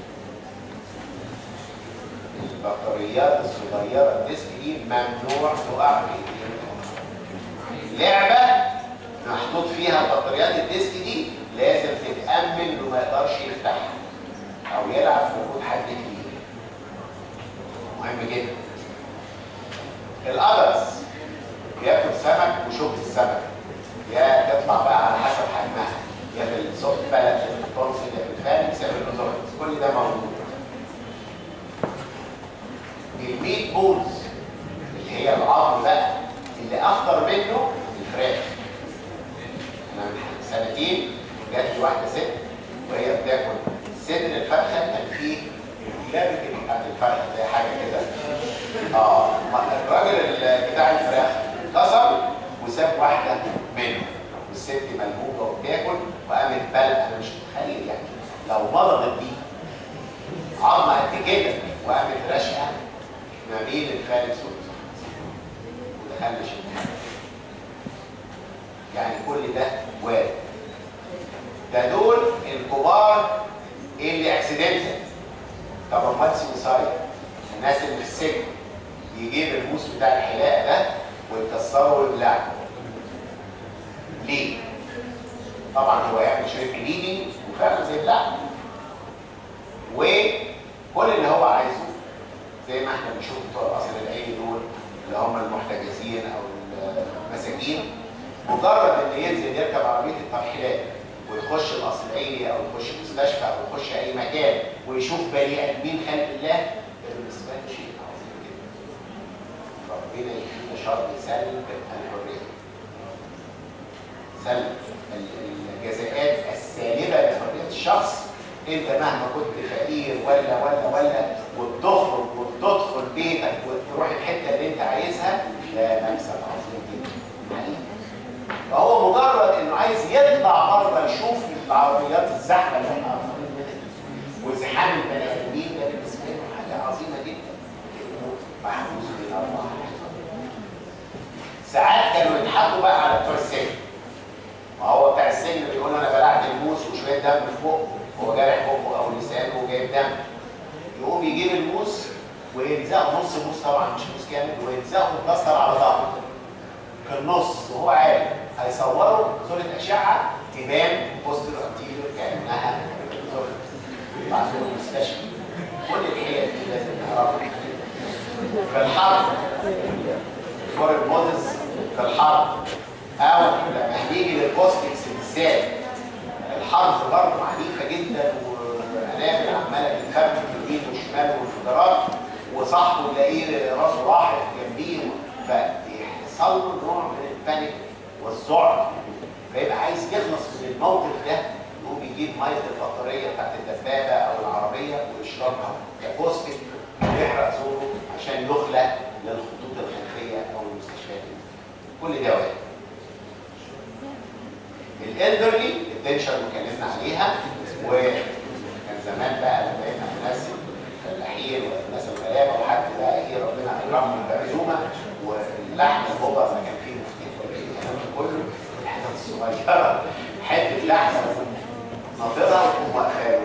البطاريات الصغيره الديسك دي ممنوع تقع في ايدين لعبه محطوط فيها بطاريات الديسك دي لازم تتامن انه ما يقدرش يفتحها او يلعب في وجود حد كبير مهم جدا القدرس بياكل سمك وشوك السمك يا تطلع بقى على حسب حجمها يا في السوفت بلد يا في التونسل يا في الفالكس يا في الازوركس كل ده موجود الميت بولز اللي هي العظم بقى اللي اخطر منه الفراخ انا من سنتين جات لي واحده ست وهي بتاكل صدر الفرخه كان فيه اللابك بتاعت الفرخه زي حاجه كده اه الراجل ال- بتاع الفراخ كسر وساب واحده منه والست ملهوبه وبتاكل وقامت بلع انا مش متخيل يعني لو مضغت دي عظمه قد كده وقامت راشقه ما بين الفالكس والاسوفكس ودخلنا شفنا يعني كل ده وارد ده دول الكبار اللي اكسيدنتال طب امال سوسايد الناس اللي في السجن يجيب الموس بتاع الحلاقه ده ويكسره ويبلعه ليه؟ طبعا هو يعمل شويه كليننج وفعلا زي بلعه وكل اللي هو عايزه زي ما احنا بنشوف بتوع القصر العيني دول اللي هم المحتجزين او المساجين مجرد ان ينزل يركب عربيه الترحيلات ويخش القصر العيني او يخش مستشفى او يخش اي مكان ويشوف بني ادمين خلق الله ده بالنسبه له شيء عظيم جدا. ربنا يكفينا شر سلب الحريه. سلب ال- الجزاءات السالبه لحريه الشخص انت مهما كنت فقير ولا ولا ولا وبتخرج وبتدخل بيتك وتروح الحته اللي انت عايزها ده مكسب عظيم جدا حقيقي. فهو مجرد انه عايز يطلع بره يشوف العربيات الزحمه اللي احنا عارفين منها وزحام البني ادمين ده بالنسبه له حاجه عظيمه جدا انه محفوظ بين الله ساعات كانوا يضحكوا بقى على بتوع السجن ما هو بتاع السجن بيقول انا بلعت الموس وشويه دم في بقه هو جارح بقه او لسانه وجايب دم يقوم يجيب الموس ويلزقه نص موس طبعا مش موس كامل ويلزقه بلاستر على ظهره في النص وهو عارف هيصوروا صورة أشعة تبان بوستر أنتيريور كأنها صورة بعثوا المستشفى كل الحيل دي لازم نعرفها في الحرب فور المودز في الحرب أو لما هنيجي للبوستكس بالذات الحرب برضه عنيفة جدا وقنابل عمالة بتفرق في اليمين والشمال والانفجارات وصاحبه تلاقيه راسه راحت جنبيه فبيحصل له نوع من البانيك والذعر فيبقى عايز يخلص من الموقف ده يقوم يجيب ميه البطاريه بتاعت الدبابه او العربيه ويشربها كبوستك ويحرق زوره عشان يخلق للخطوط الخلفيه او المستشفيات كل ده واحد الالدرلي التنشن اللي اتكلمنا عليها وكان زمان بقى لما يبقى الناس الفلاحين والناس الغلابه وحد بقى ايه ربنا اكرمهم بعزومه واللحم البوبر ما كان فيه مفتيح ولا ايه الكلام ده كله الحتت الصغيره حته لحمه ناطرها وتقوم واقفه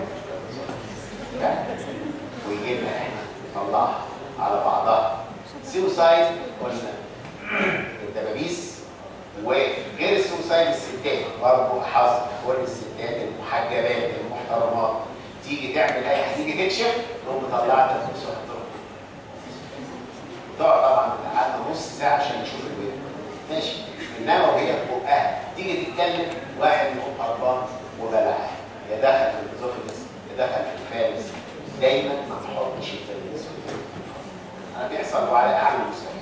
ويجي لنا احنا نطلعها على بعضها سيوسايد قلنا الدبابيس وغير السوسايد الستات برضه حظ كل الستات المحجبات المحترمات تيجي تعمل اي حاجه تيجي تكشف تقوم مطلعها تنفس وتحطها تقعد طبعا قعدنا نص ساعه عشان نشوف الويب ماشي انما وهي في بقها تيجي تتكلم واحد يقوم هربان وبلعها يا دخل في الازوفيجس يا دخل في الفارس دايما ما تحطش الفارس في الفارس انا بيحصل وعلى اعلى مستوى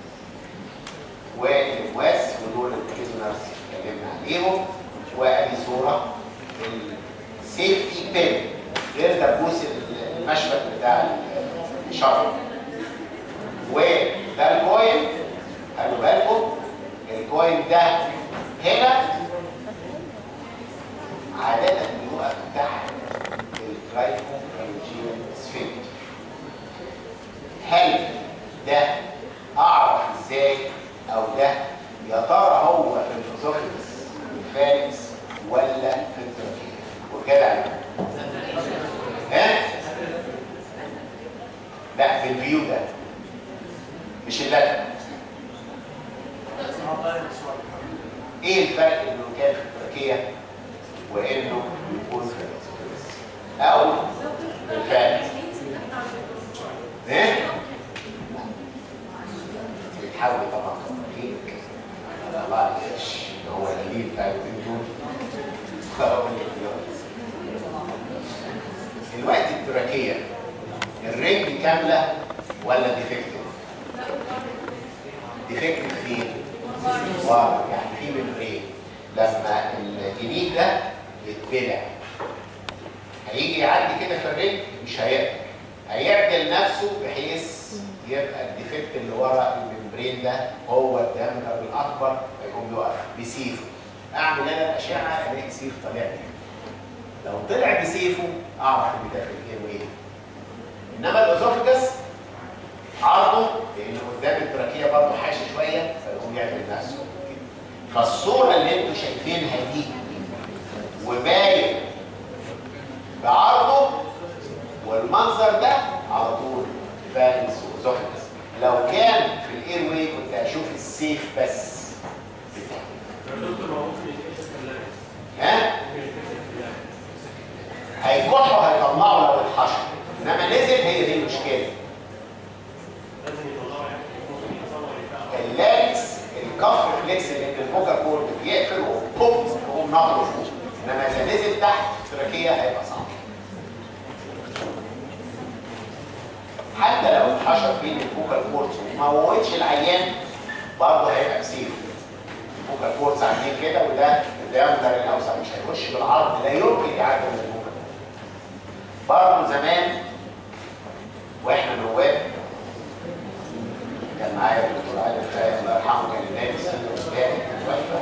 والمواس ودول البريزونرز اتكلمنا عليهم وادي صوره السيفتي بين غير دبوس المشبك بتاع الشرط وده الكوين خلوا بالكم الكوين ده هنا عادة بيبقى تحت الترايكوفالنجيال سفنكتر هل ده اعرف ازاي او ده يا ترى هو في الفوزوفيس الفارس ولا في التركية وكده عليه ها لا في الفيو ده مش اللاتر ايه الفرق انه كان في تركيا وانه يكون في الفوزوفيس او في الفارس ايه بتحاول طبعا تفكيك الله عليكش هو القليل بتاع الدول دلوقتي التراكية الرجل كاملة ولا ديفكتيف؟ ديفكتيف فين؟ ورا يعني في ممبرين لما الجديد ده يتبلع هيجي يعدي كده في الرجل مش هيقدر هيعدل نفسه بحيث يبقى الديفكت اللي ورا الممبرين ده هو الدمر الاكبر فيقوم يقف بسيفه اعمل انا الاشعه الاقي سيف طالع لي لو طلع بسيفه اعرف ان ده في الاير وايه انما الازوفجس عرضه لان قدام التراكيه برضه حاشي شويه فيقوم يعمل نفسه فالصوره اللي انتم شايفينها دي وباين بعرضه والمنظر ده على طول فارنس وازوفجس لو كان في الاير واي كنت اشوف السيف بس ها هيكحوا هيطلعوا لو اتحشر انما نزل هي دي المشكله اللاركس الكف فليكس اللي الفوكال كورد بيقفل وبوب ويقوم ناطره فوق انما اذا نزل تحت التراكيه هيبقى صعب حتى لو اتحشر بين الفوكال كورد وما موتش العيان برضه هيبقى بسيف الفوكال كورد عاملين كده وده الديامتر الاوسع مش هيخش بالعرض لا يمكن يعدي من الفوكال برضه زمان واحنا نواب كان معايا الدكتور علي الخير الله يرحمه كان النادي السنه والثاني كان توفى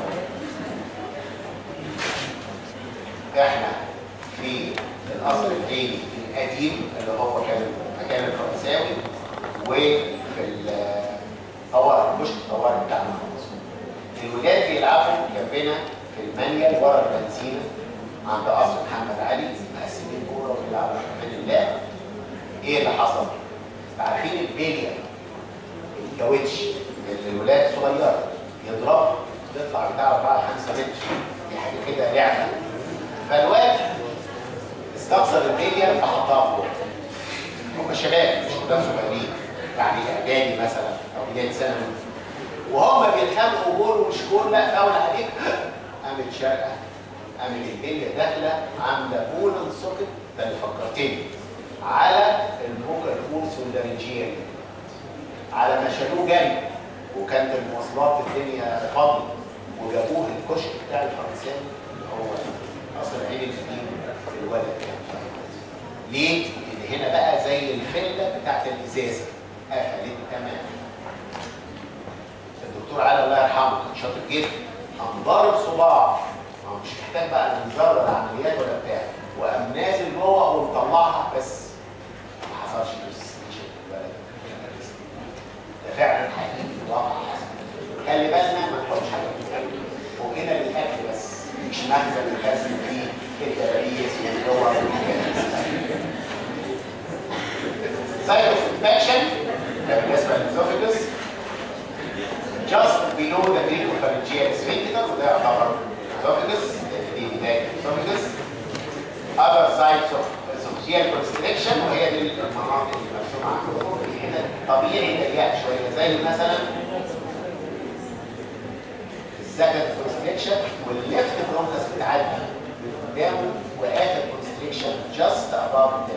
احنا في القصر العيني القديم اللي هو كان المكان الفرنساوي وفي الطوارئ مش الطوارئ بتاعنا خالص الولاد بيلعبوا جنبنا في المانيال ورا البنزينه عند قصر محمد علي مقسمين كوره وبيلعبوا في امان الله ايه اللي حصل؟ عارفين البليه الكاوتش اللي الولاد صغيره يضربها تطلع بتاع 4 5 متر دي حاجه كده لعبه فالواد استبصر البليه فحطها فوق هم شباب مش كلهم صغيرين يعني اعدادي مثلا او بدايه ثانوي وهم بيتخانقوا جول ومش جول لا فاول عليك قامت شارقه قامت البليه داخله عامله بولن سوكت ده اللي فكرتني على الفوكال فورس واللارنجيال على ما شالوه جنب وكانت المواصلات الدنيا فاضيه وجابوه الكشك بتاع الفرنساوي اللي هو قصر العين القديم الولد كان ليه؟ لان هنا بقى زي الفله بتاعت الازازه قفلت تماما الدكتور علي الله يرحمه كان شاطر جدا قام ضارب صباعه ما هو مش محتاج بقى منظار ولا عمليات ولا بتاع وقام نازل جوه ومطلعها بس ما حصلش برستيشن الولد ده فعلا حقيقي واقع خلي بالنا ما نحطش حاجه في القلب فوقنا للاكل بس مش مخزن نخزن فيه الدبابيس والجوه والحاجات سايت اوف انفكشن ده بالنسبه للاسوفيجس just below the cricopharyngeal sphincter وده يعتبر esophagus دي بدايه esophagus other sites of esophageal constriction وهي دي المناطق اللي مرسومه عندكم في حتت طبيعي ضيقه شويه زي مثلا السكند constriction والليفت برونكس بتعدي من قدامه واخر constriction just above the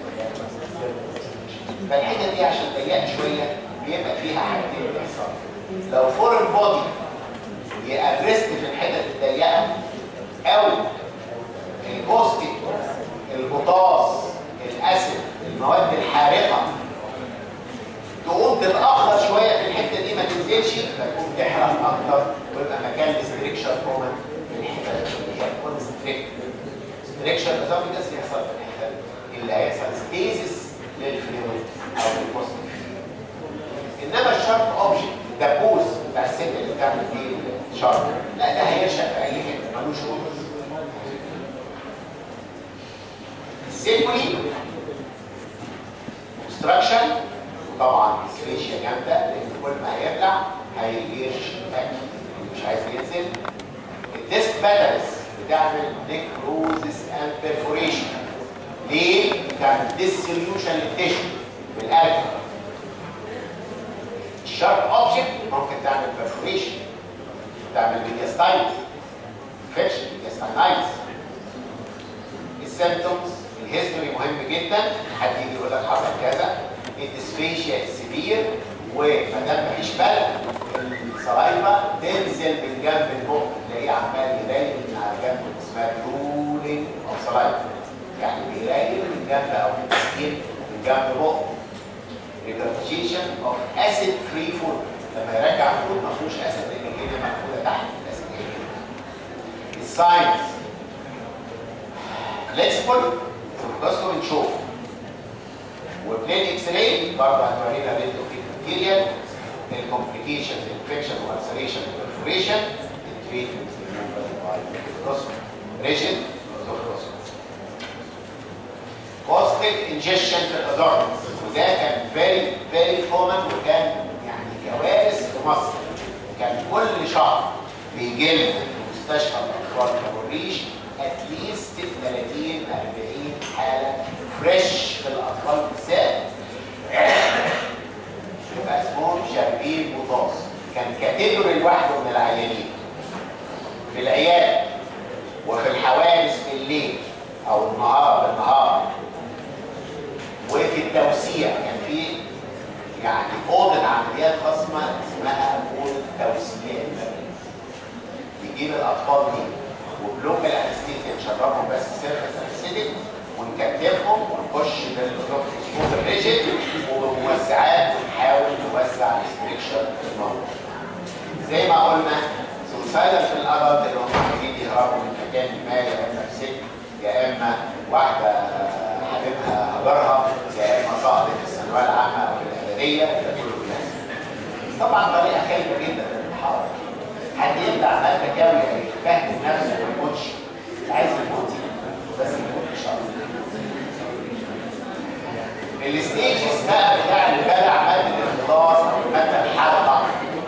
فالحته دي عشان ضيقه شويه بيبقى فيها حاجتين بيحصلوا لو فورن بودي يأجرست في الحتت الضيقه او البوستيك البوتاس الاسيد المواد الحارقه تقوم تتاخر شويه في الحته دي ما تنزلش فتقوم تحرق اكتر ويبقى ستريكشر اسوفيجاس يحصل في الحته دي اللي هيحصل ستيزس للفلويد او للبوست انما الشارب اوبجكت الدبوس بتاع الست اللي بتعمل فيه الشارب لا ده هيرشق في اي حته ملوش اوبس السيكولي كونستراكشن طبعا سبيشيا جامده لان كل ما هيبلع هيرش اكل مش عايز ينزل الديسك باترز بتعمل نيكروزس اند بيرفوريشن ليه؟ بتعمل ديسوليوشن للتيشو بالالكول الشارب اوبجكت ممكن تعمل بيرفوريشن تعمل ميدياستايتس انفكشن ميدياستاينايتس السيمبتومز الهيستوري مهم جدا حد يجي يقول لك حصل كذا الديسفيشيا السبير وما دام مفيش بلد السلايفا تنزل من جنب البق تلاقيه عمال يريل من على جنب اسمها رولينج اوف سلايفا يعني بيريل من جنب او بيسكين من جنب بقه regurgitation of acid free food لما يرجع فود ما فيهوش اسيد لان الكليه مقفوله تحت الاسيد الساينس فليكسبل سيركوسكوب نشوف وبلين اكس راي برضه هتورينا ريتو في ماتيريال الكومبليكيشنز الانفكشن والسريشن والبرفوريشن التريتمنت ريجن كوستيك انجكشن في الازارتس وده كان فيري فيري كومن وكان يعني كوارث في مصر كان كل شهر بيجي لنا مستشفى الاطفال كوريش اتليست 30 40 حاله فريش في الاطفال بالذات يبقى اسمهم شاربين بوطاس كان كاتيجوري لوحده من العيانين في العياده وفي الحوادث في الليل او النهار بالنهار وفي التوسيع كان في يعني اوضه عمليات خاصه اسمها اوضه توسيع يجيب الاطفال دي وبلوكال انستيزيا نشربهم بس سيرفس انستيزيا ونكتفهم ونخش بالسكوب الريجيد وبموسعات ونحاول نوسع الاستريكشر الموجود زي ما قلنا سوسايدر في الادلت اللي هم عايزين يهربوا من مكان ما يا اما في سجن يا اما واحده حبيبها هجرها يا اما سقطت في الثانويه العامه او في الاعداديه ده كله بيحصل طبعا طريقه خايفه جدا للانتحار حد يبدع ماده كاويه يفهم نفسه ما يموتش عايز يموت بس يموت ان شاء الله الستيجز بقى بتاع اللي بلع ماده الخلاص او الماده الحادقه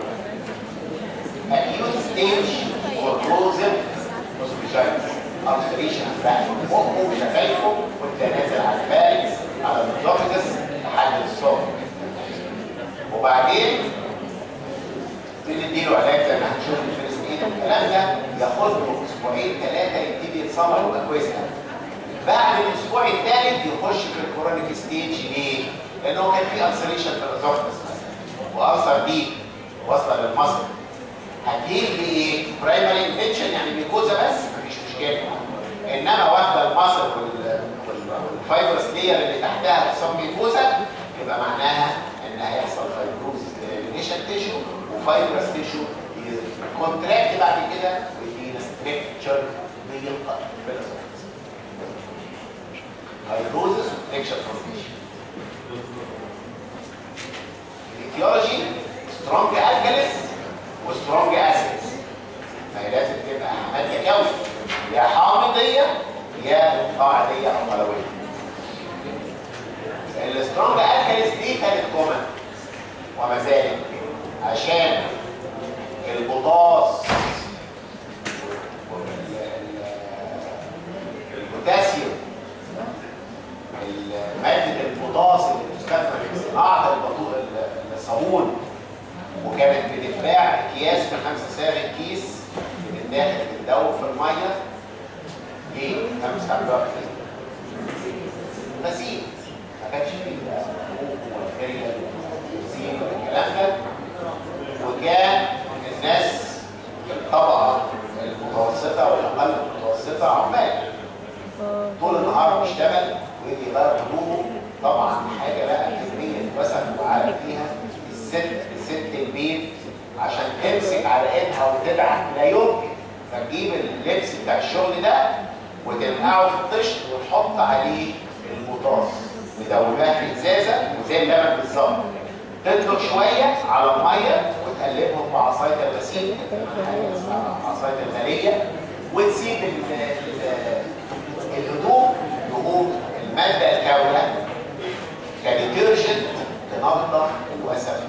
acute stage for corrosive hospitalitis ulceration بقى بقه وشفايفه وانت نازل على الفارس على الاسوفجس لحد الصوت وبعدين بنديله علاج زي ما هنشوف في الفلسطين الكلام ده ياخد له اسبوعين ثلاثه يبتدي يتصلح ويبقى كويس قوي بعد الاسبوع الثالث يخش في الكورونيك ستيج ليه؟ لانه كان في السريشن في الاسوفجس مثلا والسر دي واصله للمصل هتجيب لي ايه؟ برايمري انفكشن يعني ميكوزا بس مفيش مشكله انما واخده المصل والفايبرس لير اللي تحتها تسمى ميكوزا يبقى معناها ان هيحصل فايبروز ليمينيشن تيشو وفايبرس تيشو كونتراكت بعد كده ويدينا ستريكتشر بيلقى بالاسوفجس فايبروزس وستريكتشر فورميشن الايتيولوجي سترونج الكاليس وسترونج اسيدز فهي لازم تبقى ماده كاويه يا حامضيه يا قاعديه او قلويه السترونج الكاليس دي كانت كومن وما زالت عشان البوتاس البوتاسيوم ماده البوتاس اللي بتستخدم في صناعه الصابون وكانت بتتباع اكياس ب 5 سعر الكيس بتتاخد بتدوب في الميه ليه؟ كانوا بيستعملوها في غسيل ما كانش فيه حبوب والفرية والزين والكلام ده وكان الناس الطبقه المتوسطه والاقل المتوسطه عمال طول النهار بيشتغل ويجي يغير هدومه طبعا حاجه بقى كميه وسخ وعرق فيها الست ست البيت عشان تمسك على ايدها وتدعك لا يمكن فتجيب اللبس بتاع الشغل ده وتنقعه في الطشت وتحط عليه البوتاص مدوباه في ازازه وزي اللبن بالظبط تدلق شويه على الميه وتقلبهم بعصايه الغسيل عصايه الماليه وتسيب الهدوم يقوم الماده الكاويه كديترجنت تنظف الوسخ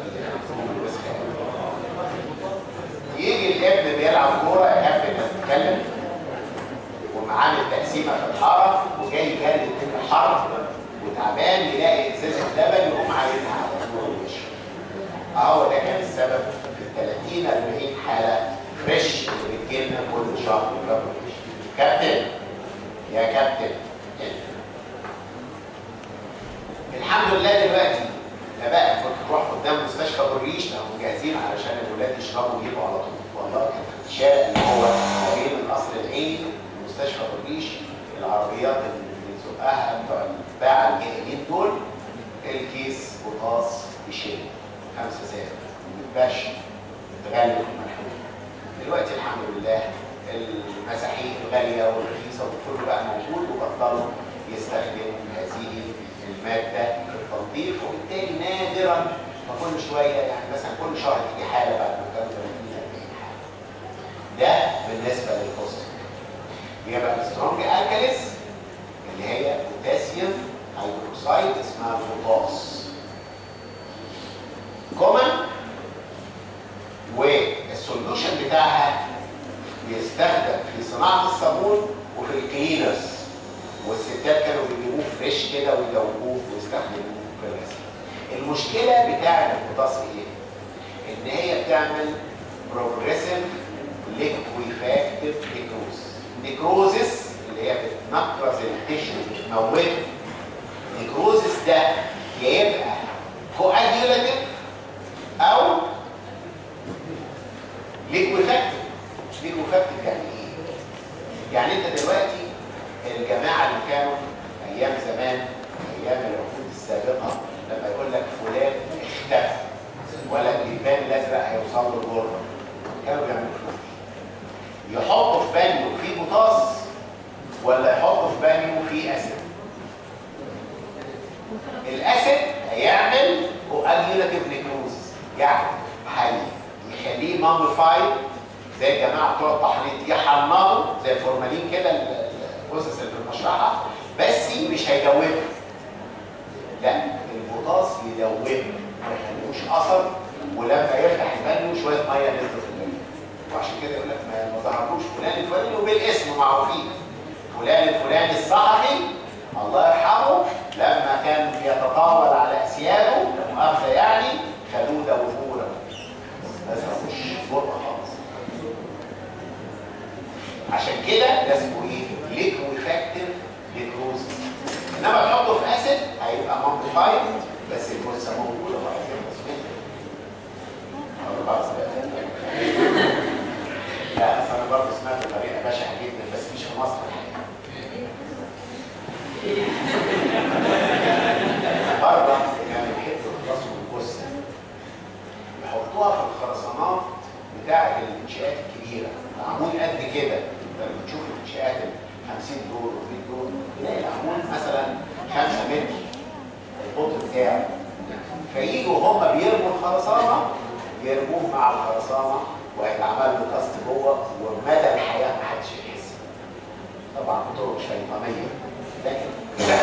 يجي الابن بيلعب كوره يحب انك تتكلم ومعاه التقسيمه في الحاره وجاي جاري من الحر وتعبان يلاقي ازازه لبن يقوم عايزها على طول وشه اهو ده كان السبب في ال 30 40 حاله فريش اللي بتجيلنا كل شهر كابتن يا كابتن الحمد لله دلوقتي لا بقى كنت تروح قدام مستشفى بالريش لو جاهزين علشان الولاد يشربوا ويجيبوا على طول والله كان في الشارع اللي هو ما بين القصر العيني ومستشفى بالريش العربيات اللي بتزقها بتوع الباعه الجاهلين دول الكيس بوطاس بشيل خمسة ساعات ما بتبقاش تغلي وملحوم دلوقتي الحمد لله المساحيق الغاليه والرخيصه وكله بقى موجود وبطلوا يستخدموا هذه الماده للتنظيف وبالتالي نادرا ما كل شويه يعني مثلا كل شهر تيجي حاله بعد ما كانوا 30 40 حاله. ده بالنسبه للفوسفور. يبقى السترونج الكاليز اللي هي بوتاسيوم هيدروكسيد اسمها البوتاس. كومن والسوليوشن بتاعها بيستخدم في صناعه الصابون وفي الكلينرز والستات كانوا بيجيبوه فريش كده ويدوبوه ويستخدموه في الغسيل. المشكله بتاع البوتاس ايه؟ ان هي بتعمل بروجريسيف ليكويفاكتيف نيكروز. نيكروزس اللي هي بتنقرز التشو بتموته. نيكروزس ده يا يبقى كواجيولاتيف او ليكويفاكتيف. ليكويفاكتيف يعني ايه؟ يعني انت دلوقتي الجماعة اللي كانوا أيام زمان أيام العقود السابقة لما يقول لك فلان اختفى ولا الدبان الأزرق هيوصل له الغربة كانوا بيعملوا فلوس يحطوا في بانيو فيه بوتاص ولا يحطوا في بانيو فيه أسيد الأسيد هيعمل كواجيولاتيف نيكروز يعني هيخليه مامفايد زي الجماعة بتوع التحنيط يحمضوا زي الفورمالين كده البروسيس اللي في المشرحه بس مش هيدوبه لا البوتاص يدوبه ما يخليهوش اثر ولما يفتح البانيو شويه ميه نزلت في البانيو وعشان كده يقول لك ما ظهرلوش فلان الفلاني وبالاسم معروفين فلان الفلاني الصحفي الله يرحمه لما كان بيتطاول على اسياده مؤاخذه يعني خدوه دوبوه ما ظهروش جرأه خالص عشان كده ده اسمه ايه؟ ليكويفاكتيف نيكروز انما تحطه في اسيد هيبقى مامبيفايد بس الجثه موجوده وهي لا اصل انا برضه سمعت طريقه بشعه جدا بس مش في مصر بره كانوا بيحبوا يخلصوا من الجثه يحطوها في الخرسانات بتاعه الانشاءات الكبيره معمول قد كده لما تشوف الانشاءات 50 دور و100 دور تلاقي العمود مثلا 5 متر القطر بتاعه فييجوا هم بيرموا الخرسانه يرموه مع الخرسانه وهيتعمل له كاست جوه ومدى الحياه ما حدش يحس طبعا بطرق شيطانيه لكن لا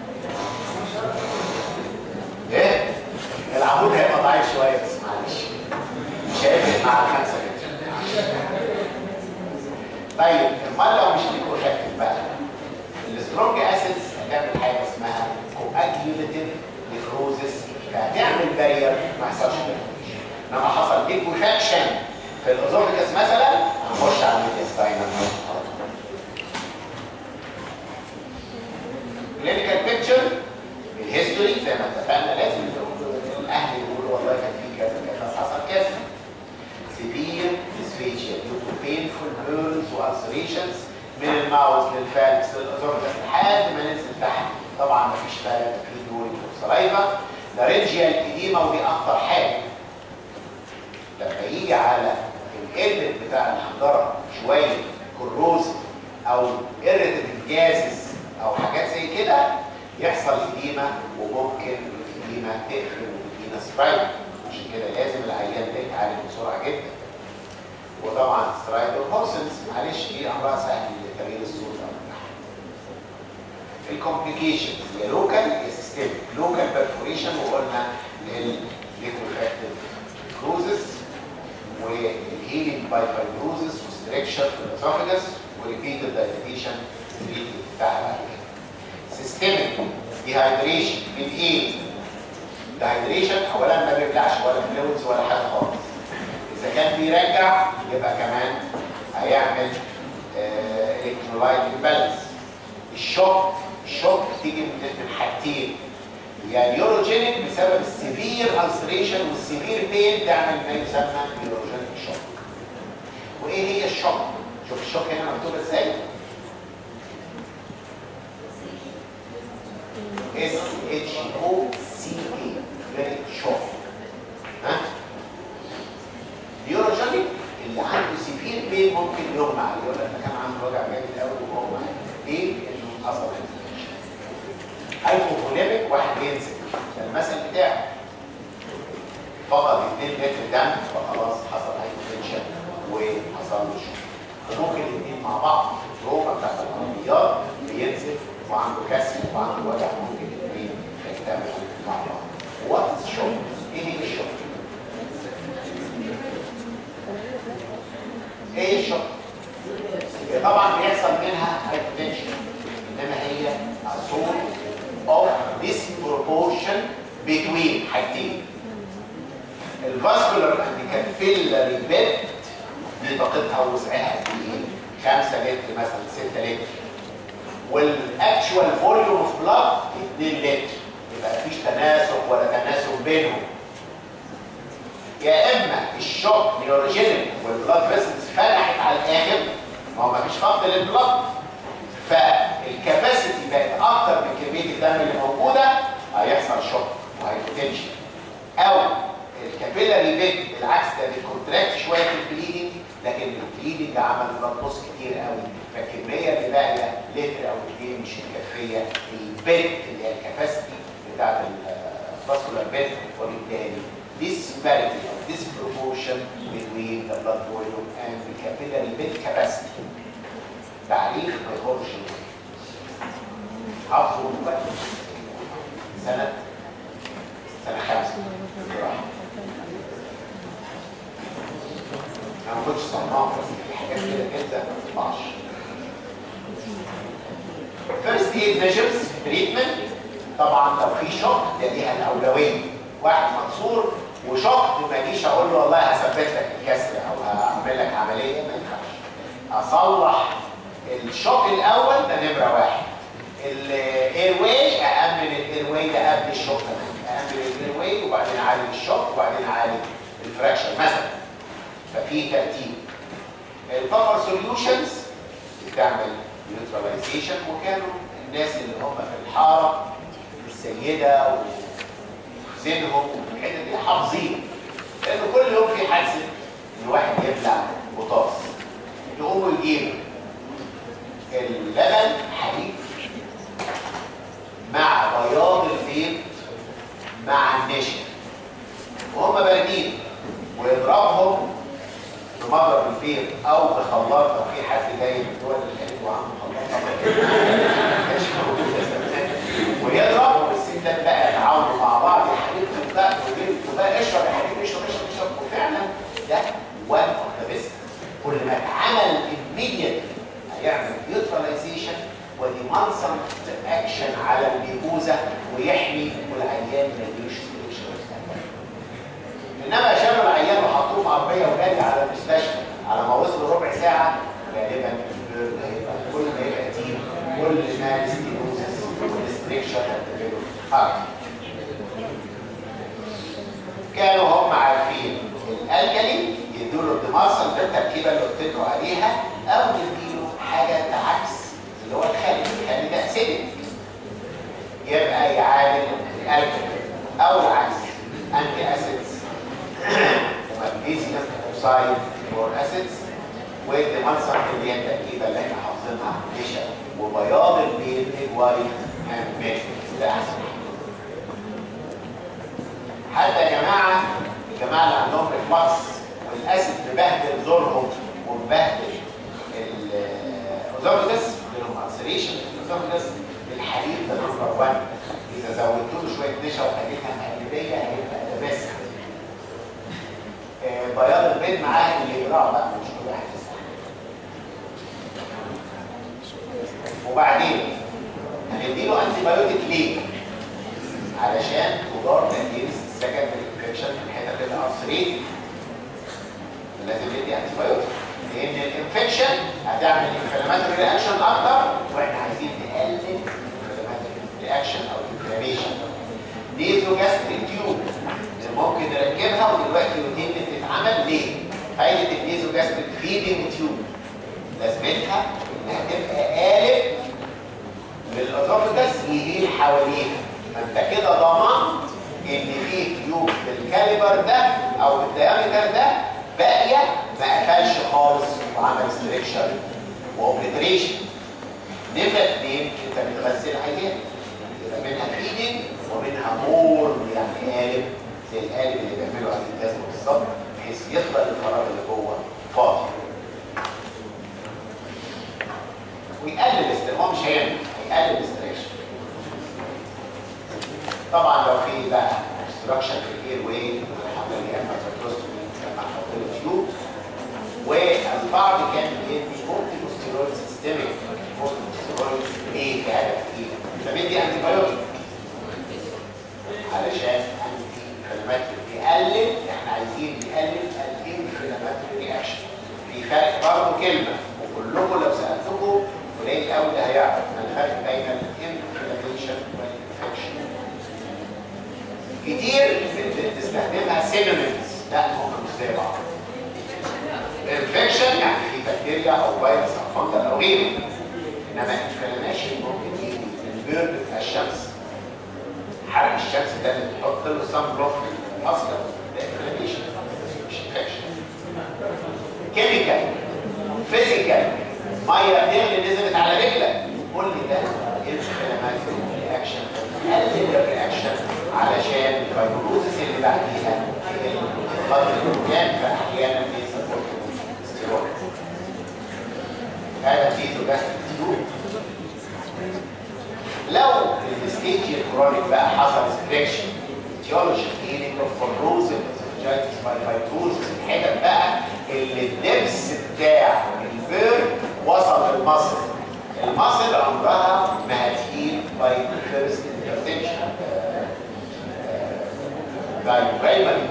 ايه العمود هيبقى ضعيف شويه بس معلش مش هيفرق مع الخمسه متر طيب امال لو مش ليكوفاكتيف بقى السترونج اسيدز هتعمل حاجه اسمها كواجيوليتيف نيكروزس فهتعمل بارير ما يحصلش انما حصل ليكوفاكشن في الازوفيكس مثلا هنخش على الميديستاينال كلينيكال بيكتشر الهيستوري زي ما اتفقنا لازم الاهل يقولوا والله كان في كذا كذا حصل كذا severe dysphagia due to painful burns ulcerations من الماوس للفالكس للازورجس لحد ما ننزل تحت طبعا مفيش بلد في دوري وسلايفا لارنجيال اديما ودي اخطر حاجه لما يجي على القلب بتاع الحنجره شويه كروز او irritative gases او حاجات زي كده يحصل اديمه وممكن الاديمه تقفل وتدينا سترايك عشان كده لازم العيان ده يتعالج بسرعه جدا وطبعا سترايدوكوسنس معلش دي امرها سهل لتغيير الصوت او اللحن الكومبليكيشنز يا لوكال يا سيستميك لوكال بيرفوريشن وقلنا للليكوفاكتيف كروزس والهيلينج باي فايبروزس وستريكشر في الاسوفاجس وريبيتد دايليتيشن تريتمنت بتاعها بعد كده سيستميك ديهايدريشن من ايه؟ ديهايدريشن اولا ما بيبلعش ولا فلويدز ولا حاجه خالص اذا كان بيرجع يبقى كمان هيعمل الكترولايت امبالانس الشوك الشوك بتيجي من حاجتين يا نيوروجينيك بسبب السيفير السريشن والسيفير بين تعمل ما يسمى نيوروجينيك شوك وايه هي الشوك شوف الشوك هنا مكتوب ازاي اس اتش او سي اي فيري شوك ها نيوروجينيك اللي عنده سيفير بين ممكن يغمى عليه يقول لك ده كان عنده وجع جامد قوي وهو ليه؟ لانه حصل انفلاميشن هايبوفوليميك واحد بينزل ده المثل بتاعه فقد 2 لتر دم فخلاص حصل هايبوتنشن وحصل له شوك وممكن الاثنين مع بعض التروما بتاعت العربيات بينزل وعنده كسر وعنده وجع ممكن الاثنين يجتمعوا مع بعض وات از شوك؟ ايه هي الشوك؟ ايه الشوك؟ طبعا بيحصل منها هايبوتنشن انما هي a sort of disproportion between حاجتين الفاسكولار اند كابيلاري بيد دي طاقتها ووسعها قد ايه 5 لتر مثلا 6 لتر والاكشوال فوليوم اوف بلاد 2 لتر يبقى مفيش تناسب ولا تناسب بينهم يا اما الشوك نيوروجينيك والبلاد فيسلز فتحت على الاخر ما هو مفيش فقد للبلاد فالكباسيتي بقت اكتر من كميه الدم اللي موجوده هيحصل شوك وهيبوتنشن او الكابيلاري بيت بالعكس ده بيكونتراكت شويه في البليدنج لكن البليدنج عمل بلاد لوس كتير قوي فالكميه اللي باقيه لتر او اثنين مش مكفيه البيت اللي هي الكباسيتي بتاعت الفاسكولار بيت وبالتالي disparity or disproportion between the blood volume and the capillary bed capacity تعريف ما يخرجش حافظه بقى سنة سنة خمسة أنا ما كنتش صناع بس في حاجات كده كده ما تطلعش فيرست ايد ميجرز تريتمنت طبعا لو في شوك ده ليها الأولوية واحد مكسور وشوك ما اجيش اقول له والله هثبت لك الكسر او هعمل لك عمليه ما ينفعش اصلح الشوك الاول ده نمره واحد الاير واي اامن الاير واي ده قبل الشوك كمان اامن الاير واي وبعدين اعالج الشوك وبعدين اعالج الفراكشر مثلا ففي ترتيب البفر سوليوشنز بتعمل نيوتراليزيشن وكانوا الناس اللي هم في الحاره السيده وزينهم والحته دي حافظين لانه كل يوم في حادثه ان واحد يبلع بطاطس يقوموا يجيبوا اللبن حليب مع بياض البيض مع النشا وهم باردين ويضربهم بمضرب البيض او بخلاط لو في حد جاي من دول الخليج وعنده خلاط ويضرب والستات بقى يتعاونوا مع بعض يا حبيبتي بقى وبقى اشرب يا حبيبي اشرب اشرب اشرب وفعلا ده وان اوف ذا بيست كل ما اتعمل immediately هيعمل نيوتراليزيشن ودي منصب اكشن على الجلوكوزا ويحمي والعيان ما يجيش انما شالوا العيان وحطوه في عربيه وجري على المستشفى على ما وصلوا ربع ساعه غالبا البرد هيبقى كل ما يبقى تيم كل ما الستينوزس والستريكشر هتبقى هارت كانوا هم عارفين الالكالي يدوا له الدمارسل ده التركيبه اللي قلت لكم عليها او يديله حاجه عكس اللي هو الخالي الخالي ده اسيدك يبقى يعالج الالكالي او عكس انتي اسيدز ومغنيسيوم اوكسايد فور اسيدز والدمارسل اللي هي التركيبه اللي احنا حافظينها حافظينها نشا وبياض البيض وايت اند ميلك ده احسن حتى يا جماعه الجماعه اللي عندهم ريفلكس والاسيد مبهدل زورهم ومبهدل الاوزوفيجس لهم السريشن الاوزوفيجس الحليب ده نمبر 1 اذا زودت له شويه نشا وخليتها مقلبيه هيبقى ده بس آه، بياض البيض معاه اللي يقراه بقى مش كل واحد يستحمل وبعدين هنديله انتي بايوتيك ليه؟ علشان تدار تأجيرس السكندري انفكشن في الحتت اللي ارثريت لازم ندي انتي بايوتيك لان الانفكشن هتعمل انفلاماتوري رياكشن اكتر واحنا عايزين نقلل الانفلاماتوري رياكشن او الانفلاميشن نيزو جاستريك تيوب ممكن نركبها ودلوقتي روتين بتتعمل ليه؟ فايده النيزو جاستريك فيدنج تيوب لازمتها انها تبقى قالب للاسوفجس يهيل حواليها فانت كده ضمنت ان في تيوب بالكاليبر ده او بالديامتر ده باقيه ما قفلش خالص وعمل ستريكشر واوبريتريشن نمره اثنين انت بتغسل عيان يبقى منها فيدنج ومنها مور يعني قالب زي القالب اللي بيعمله عليه الجزم بالظبط بحيث يخلق الفراغ اللي جوه فاضي ويقلل الاستريشن هو مش هيعمل هيقلل الاستريشن طبعا لو في بقى obstruction في الاير واي الحمد لله اما تروستومي لما نحط له تيوب والبعض كان بيدي كورتيكوستيرويد سيستميك كورتيكوستيرويد ليه كهدف ايه؟ فبيدي انتي بايوتيك علشان انتي انفلاماتوري بيقلل احنا عايزين نقلل الانفلاماتوري رياكشن في فرق برضه كلمه وكلكم لو سالتكم قليل قوي ده هيعرف الفرق بين الانفلاميشن والانفكشن كتير بتستخدمها سينونيمز لا هم مش زي بعض انفكشن يعني في بكتيريا او فيروس او فنجل او غيره انما انفلاميشن ممكن يجي من بيرد بتاع الشمس حرق الشمس ده اللي بتحط له سان بلوك اصلا ده انفلاميشن مش انفكشن كيميكال فيزيكال ميه تغلي نزلت على رجلك كل ده انفلاماتوري رياكشن قلل الرياكشن علشان الفيبروزس اللي بعديها قدر الامكان فاحيانا بيسبب ستيرويد هذا فيزو جاستريك تيوب لو الستيج الكرونيك بقى حصل سبريكشن تيولوجي هيلينج اوف فبروزن فاجيتس باي فايبروزس الحتت بقى اللي الدبس بتاع الفير وصل للمصل المصل عمرها ما هتهيل باي فيرست انترتنشن باي برايمري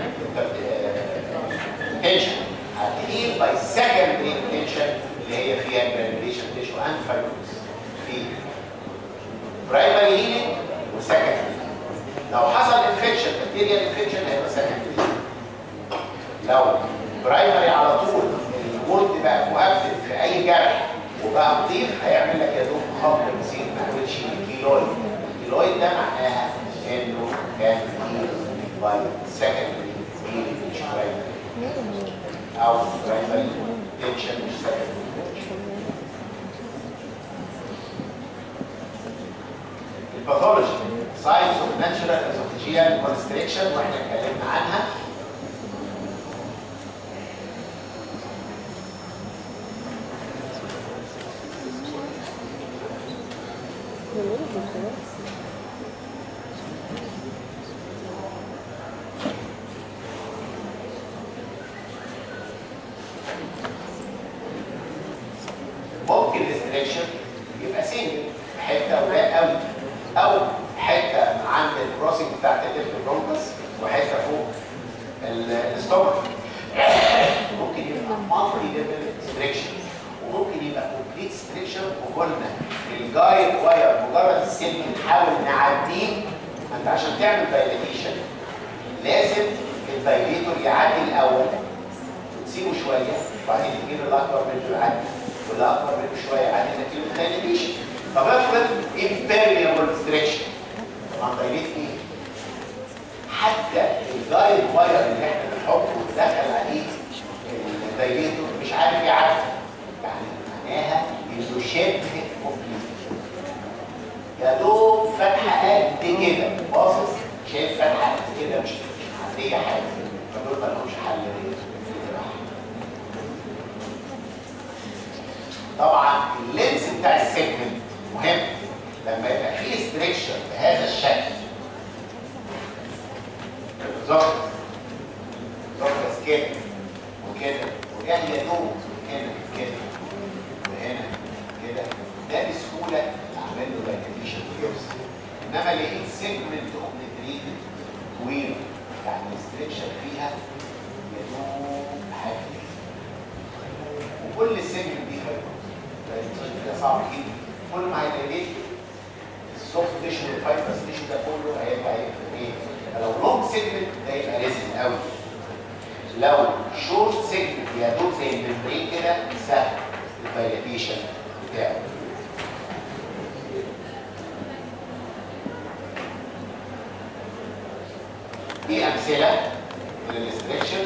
انتنشن هتهيل باي سكندري انتنشن اللي هي فيها جرانيوليشن تيشو اند فايبروز في برايمري هيلينج وسكندري لو حصل انفكشن بكتيريا انفكشن هيبقى سكندري لو برايمري على طول الورد بقى مؤكد في اي جرح وبقى نظيف هيعمل لك يا دوب خط بسيط ما عملش كيلويد الكيلويد ده معناها انه كان باي سكندري مش برايمري او برايمري تنشن مش سكندري الباثولوجي ساينس اوف ناتشورال اسوفيجيال كونستريكشن واحنا اتكلمنا عنها ممكن الاستريكشن يبقى سنجل حته ولا قوي او حته عند الكروسنج بتاعت الليفت برونكس وحته فوق الاستومك ممكن يبقى مالتي ليفل ستريكشن وممكن يبقى كومبليت ستريكشن وقلنا الجايد واير مجرد السلك نحاول نعديه انت عشان تعمل دايليتيشن لازم الدايليتور يعدي الاول وتسيبه شويه وبعدين تجيب الاكبر منه يعدي والاكبر منه شويه يعدي نتيجه الدايليتيشن طب افرض impermeable stretching طبعا دايليت ايه؟ حتى الجايد واير اللي احنا بنحطه دخل عليه الدايليتور مش عارف يعدي يعني معناها انه شبه كومبليت يا دوب فتحه قد كده باصص شايف فتحه قد كده مش عاديه حاجه فدول ما لهمش حل للجراحه طبعا اللينس بتاع السيجمنت مهم لما يبقى فيه ستريكشر بهذا الشكل ظهر ظهر كده وكده وجاه يدوب هنا كده وهنا كده ده بسهوله اعمل له دايليتيشن ويوصل انما لقيت سيجمنت اوبنتريتد طويله يعني الستريكشر فيها يدوب حاجه وكل السيجمنت دي فايبروز ده صعب جدا كل ما هيدايليت السوفت تيشو والفايبرس تيشو ده كله هيبقى هيبقى ايه فلو لونج سيجمنت ده يبقى ريزن قوي لو شورت سيجمنت يا دوب زي الممبرين كده سهل الفاريتيشن بتاعه دي امثله من الاستركشرز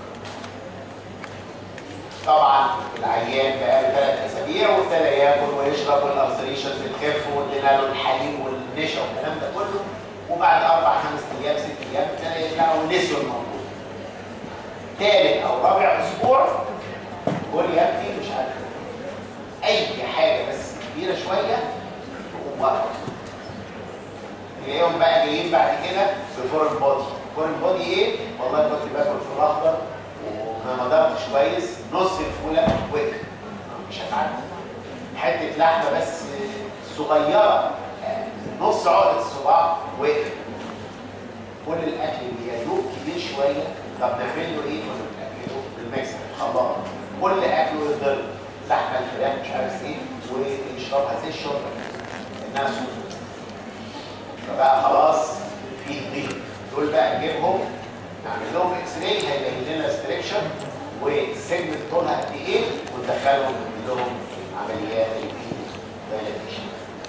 طبعا العيان بقى له ثلاث اسابيع وابتدى ياكل ويشرب والالسريشنز بتخف وادينا له الحليب والنشا والكلام ده كله وبعد اربع خمس ايام ست ايام ابتدى يرجعوا نسيوا الموضوع ثالث او رابع اسبوع قول يا ابني مش عارف اي حاجه بس كبيره شويه ووقت تلاقيهم بقى جايين بعد كده بفورن بودي فورن بودي ايه؟ والله كنت باكل في الاخضر وما مضغتش كويس نص الفوله وقف مش هتعدي حته لحمه بس صغيره نص عقده الصباع وقف كل الاكل اللي يدوب كبير شويه طب نعمل له ايه؟ كنا بناكله بالميكس خلاص كل اكله يتضرب لحمه الفراخ مش عارف ايه ويشربها زي الشوربه انها سوسو فبقى خلاص في ضيق دول بقى نجيبهم نعمل لهم اكس راي هيبين لنا ستريكشر والسيجمنت طولها قد ايه وندخلهم لهم عمليات الدايلاتيشن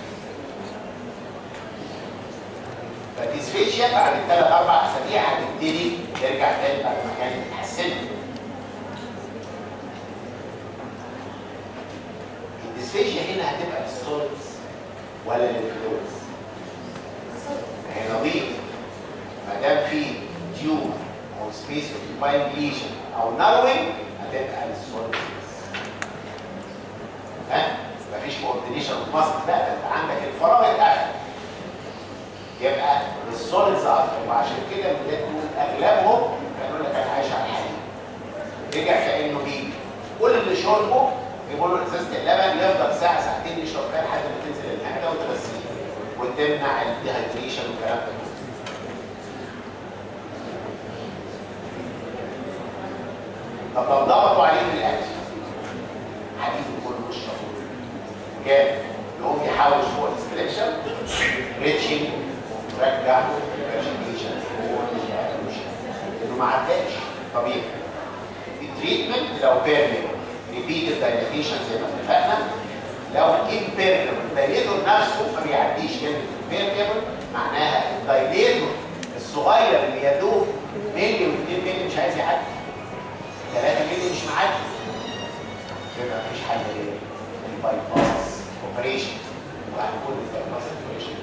فالديسفيشيا بعد ثلاث اربع اسابيع هتبتدي ترجع تاني بعد ما كانت اتحسنت الديسفيشيا هنا هتبقى للسوليدز ولا للفلويدز؟ هي نظيف ما دام في تيوب او سبيس اوكيباينج ليجن او ناروينج هتبقى للسوليدز ها مفيش كوردينيشن اوف ماسك لا ده انت عندك الفراغ اتقفل يبقى السوليدز اكتر وعشان كده الولاد دول اغلبهم كانوا لك انا عايش على الحليب رجع كانه بيبي كل اللي شربه يجيبوا له ازازه اللبن يفضل ساعه ساعتين يشرب فيها لحد ما تنزل الحاجه وتغسيه وتمنع الديهايدريشن والكلام ده كله طب لو ضغطوا عليه في الاكل حديد كله يشربه جاب يقوم يحاول فوق السلكشن ريتشنج رجع ريجنيشن انه ما عداش طبيعي التريتمنت لو بيرمنت ريبيتد دايلاتيشن زي ما اتفقنا لو امبيرمنت الدايليتور نفسه ما بيعديش كلمه امبيرمنت معناها الدايليتور الصغير اللي يدوب ملي و2 ملي مش عايز يعدي 3 ملي مش معدي يبقى مفيش حل للباي باس اوبريشن وهنقول الباي باس اوبريشن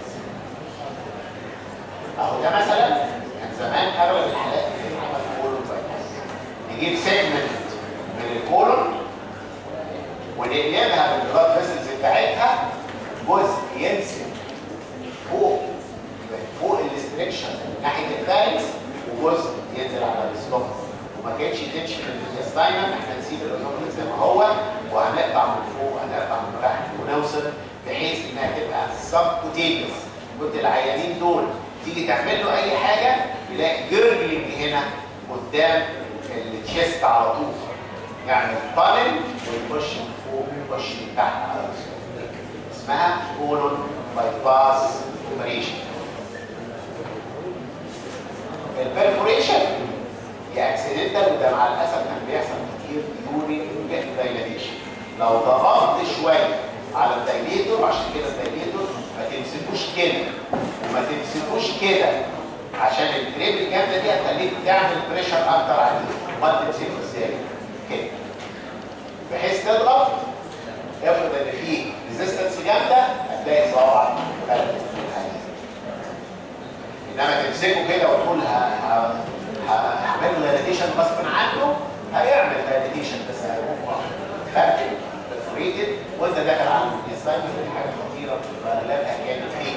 اهو ده مثلا كان زمان اغلب الحالات اللي عمل كولون باي باس نجيب سيجمنت من الكولون ونقلبها بالبلاد فيسلز بتاعتها جزء ينزل فوق فوق الاستريكشن من ناحيه الفارنكس وجزء ينزل على الستومك وما كانش تمشي في الانتستاينم احنا نسيب الاوزومنت زي ما هو وهنقطع من فوق هنقطع من تحت ونوصل بحيث انها تبقى سبكوتينيوس كنت العيانين دول تيجي تعمل له اي حاجه يلاقي جيرلينج هنا قدام التشيست على طول يعني الطالب ويخش من فوق ويخش من تحت على الرسول اسمها كولون باي باس اوبريشن البرفوريشن هي اكسيدنتال وده مع الاسف كان بيحصل كتير يوري دايلاتيشن لو ضغطت شويه على الدايليتور عشان كده الدايليتور ما تمسكوش كده وما تمسكوش كده عشان الكريب الجامده دي هتخليك تعمل بريشر اكتر عليه ما تمسكه ازاي كده بحيث تضغط افرض ان في ريزيستنس جامده هتلاقي صوابعك بلد انما تمسكه كده وتقول هعمل له دايليتيشن غصب عنه هيعمل دايليتيشن بس هيروح خارج بريتد وانت داخل على الاسباني دي حاجه خطيره واغلبها كانت فيه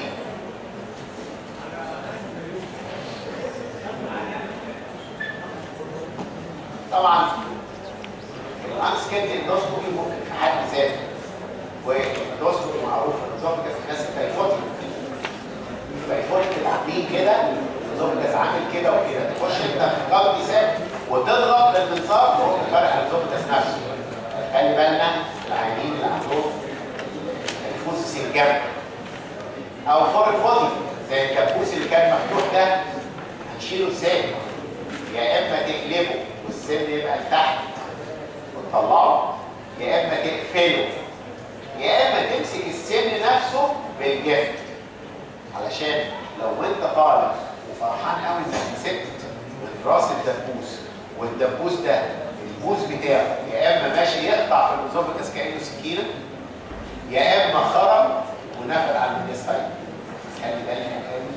طبعا الانسكيد اندوسكوبي ممكن في حد ذاته والاندوسكوبي معروف النظام في الناس التايفوتي التايفوتي اللي عاملين كده النظام الناس عامل كده وكده تخش انت في قلب ثابت وتضغط بالمنصار وهو فرق النظام نفسه خلي بالنا العيانين اللي عندهم الفوز سنجاب او فور الفاضي زي الكابوس اللي كان مفتوح ده هنشيله ازاي يا اما تقلبه والسن يبقى لتحت وتطلعه يا اما تقفله يا اما تمسك السن نفسه بالجفت علشان لو انت طالع وفرحان قوي انك مسكت من راس الدبوس والدبوس ده البوز بتاعه يا اما ماشي يقطع في الاسوفجس كانه سكينه يا اما خرج ونفذ على الانتستاين خلي بالك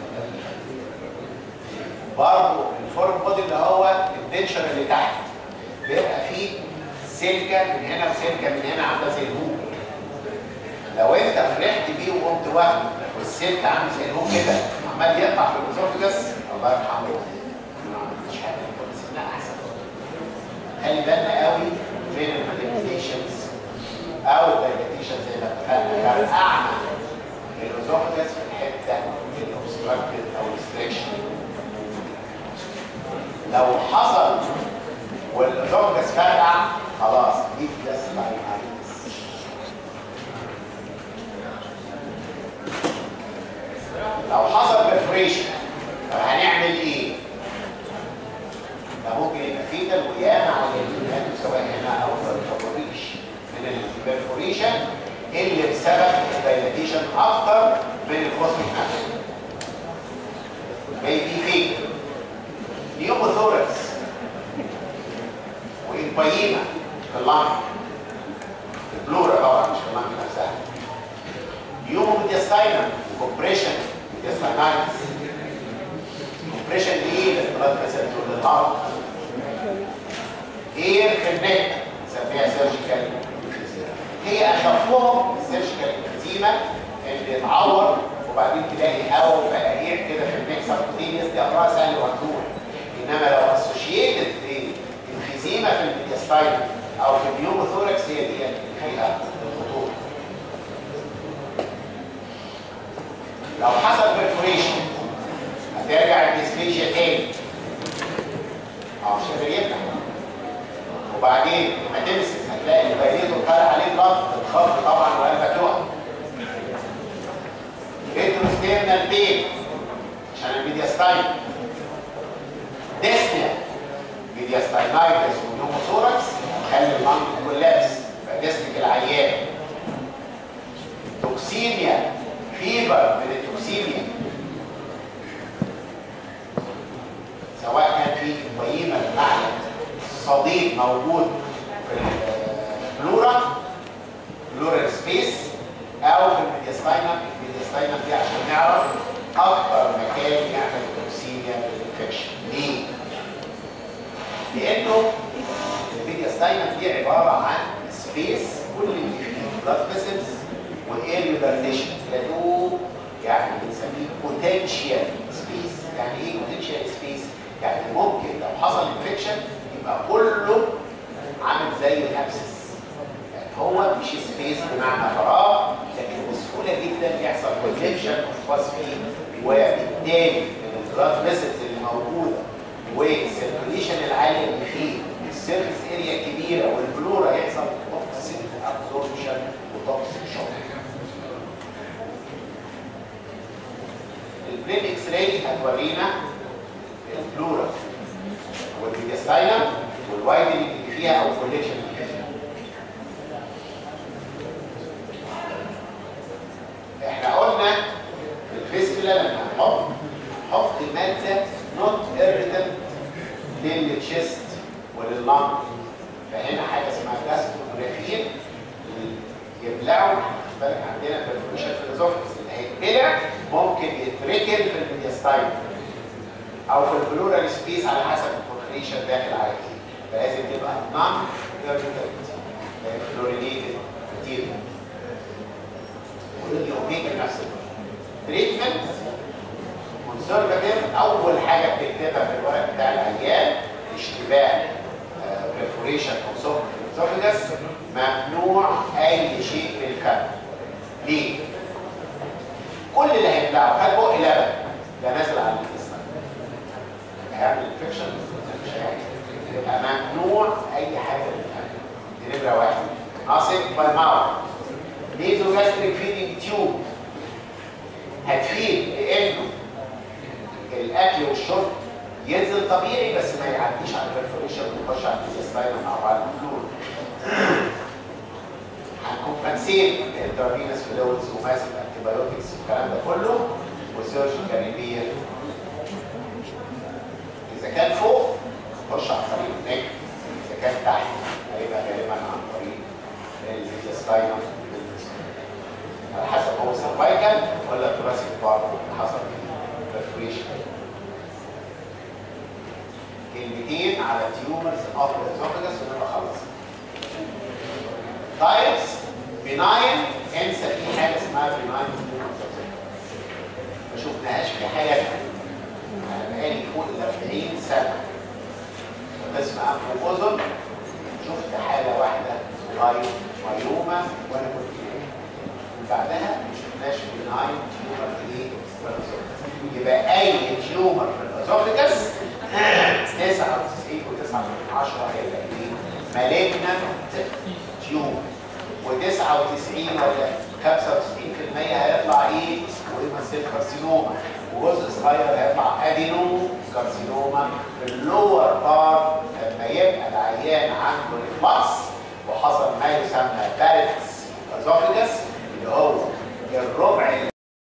برضه الفورم بودي اللي هو الدنشر اللي تحت بيبقى فيه سلكه من هنا وسلكه من هنا عامله زي الهوك لو انت فرحت بيه وقمت واخده والسلك عامل زي الهوك كده عمال يقطع في الاسوفجس الله يرحمه مفيش حاجه بس لا احسن خلي بالنا قوي من المانيبيوليشنز او الدايليتيشن زي ما اتفقنا فرقعنا الاسوفجس في الحته الاوبستراكتد او الستريكشن لو حصل والاسوفجس فرقع خلاص دي بس لو حصل برفريشن طب هنعمل ايه؟ ده ممكن يبقى فيتال وياما على الجينات سواء هنا او في الفابوريش من البرفوريشن اللي بسبب الدايلاتيشن اكتر من الكوسميك نفسه maybe فيتال نيوموثوركس والبايمه في اللنج البلورا طبعا مش في اللنج نفسها نيوموميدياستاينم وكومبريشن ميدياستاينايتس كومبريشن ايه للبلاد فيسلز وللهارت ايه في النك نسميها سيرجيكال هي اخفهم السيرجيكال انفيزيما اللي يتعور وبعدين تلاقي هواء وفقاقيع كده في النك سبكوتينيوس دي امرها سهل ومفتوح انما لو اسوشيتد انفيزيما في الميدياستاين او في النيوموثوركس هي دي اللي فيها الخطوره لو حصل برفوريشن هترجع الديسبيجيا تاني اه مش قادر يفتح وبعدين لما تمسك هتلاقي البايليتور طالع عليه ضغط الخط طبعا وقلبك يقع ريتروستيرنال بين عشان الميدياستاين ديسنيا ميدياستاينايتس ونيوموثوركس خلي اللنج كولابس فديسنيك العيان توكسيميا فيبر من التوكسيميا سواء كان في قيمه بمعنى صديق موجود في الفلورا فلورال سبيس او في الميدياستاينم الميدياستاينم دي عشان نعرف اكتر مكان يعمل توكسيميا بالانفكشن ليه؟ لانه الميدياستاينم دي عباره عن سبيس كل اللي فيه بلاد فيسلز وايريولار تيشن يدوب يعني بنسميه بوتنشال سبيس يعني ايه بوتنشال سبيس؟ يعني ممكن لو حصل انفكشن يبقى كله عامل زي الابسس يعني هو مش سبيس بمعنى فراغ لكن بسهوله جدا يحصل كونكشن اوف فيه وبالتالي البلاد فيسلز اللي موجوده والسيركوليشن العالي اللي فيه السيرفيس اريا كبيره والفلورا يحصل توكسيك ابزوربشن وتوكسيك شوك البلين اكس راي هتورينا الفلورا والميدياستاينم والوايدنج اللي فيها او الكوليكشن اللي فيها احنا قلنا في الفيسكولا لما هنحط نحط ماده نوت ايريتنت للتشيست ولللنج فهنا حاجه اسمها جاستروجرافين يبلعوا خد بالك عندنا برفوريشن في الاسوفكس اللي هيتبلع ممكن يتركل في الميدياستايل او في البلورال سبيس على حسب البرفوريشن داخل على ايه فلازم تبقى نون فلوريليتد ماتيريال والاوبيك نفس الوقت تريتمنت كونسرفاتيف اول حاجه بتكتبها في الورق بتاع العيان اشتباه برفوريشن او اسوفجس ممنوع اي شيء في الفم ليه؟ كل اللي هيبلعه خد بق لبن ده نازل على الجسم هيعمل انفكشن مش هيعمل يبقى ممنوع اي حاجه في الفم دي نمره واحد ناصب باي ماوث نيزو جاستريك فيدنج تيوب هتفيد لانه الاكل والشرب ينزل طبيعي بس ما يعديش على البرفوريشن ويخش على الانتستاين او على الفلور هنكمبنسيت الانترافينس فلويدز وماسك انتيبيوتكس والكلام ده كله وسيرجيكال ريبير اذا كان فوق خش عن طريق النك اذا كان تحت هيبقى غالبا عن طريق الانتستاين على حسب هو سيرفايكال ولا ثوراسيك بارت حسب البرفوريشن كلمتين على تيومرز اوف الاسوفجس ونبقى خلص تايبس بناين انسى في حاجه اسمها بناين ما شفناهاش في حياتنا انا بقالي فوق ال 40 سنه قسم انف واذن شفت حاله واحده لايف مايوما وانا كنت من بعدها ما شفناش بناين تيومر في ايه يبقى اي تيومر في الاسوفجس 99 و9 من 10 هيبقى ايه؟ مالجنانت تيومر و99 ولا 95% هيطلع ايه؟ ويمثل كارسينوما وجزء صغير هيطلع ادينو كارسينوما في اللور بارت لما يبقى العيان عنده ريفلكس وحصل ما يسمى بارتس ازوفيجس اللي هو الربع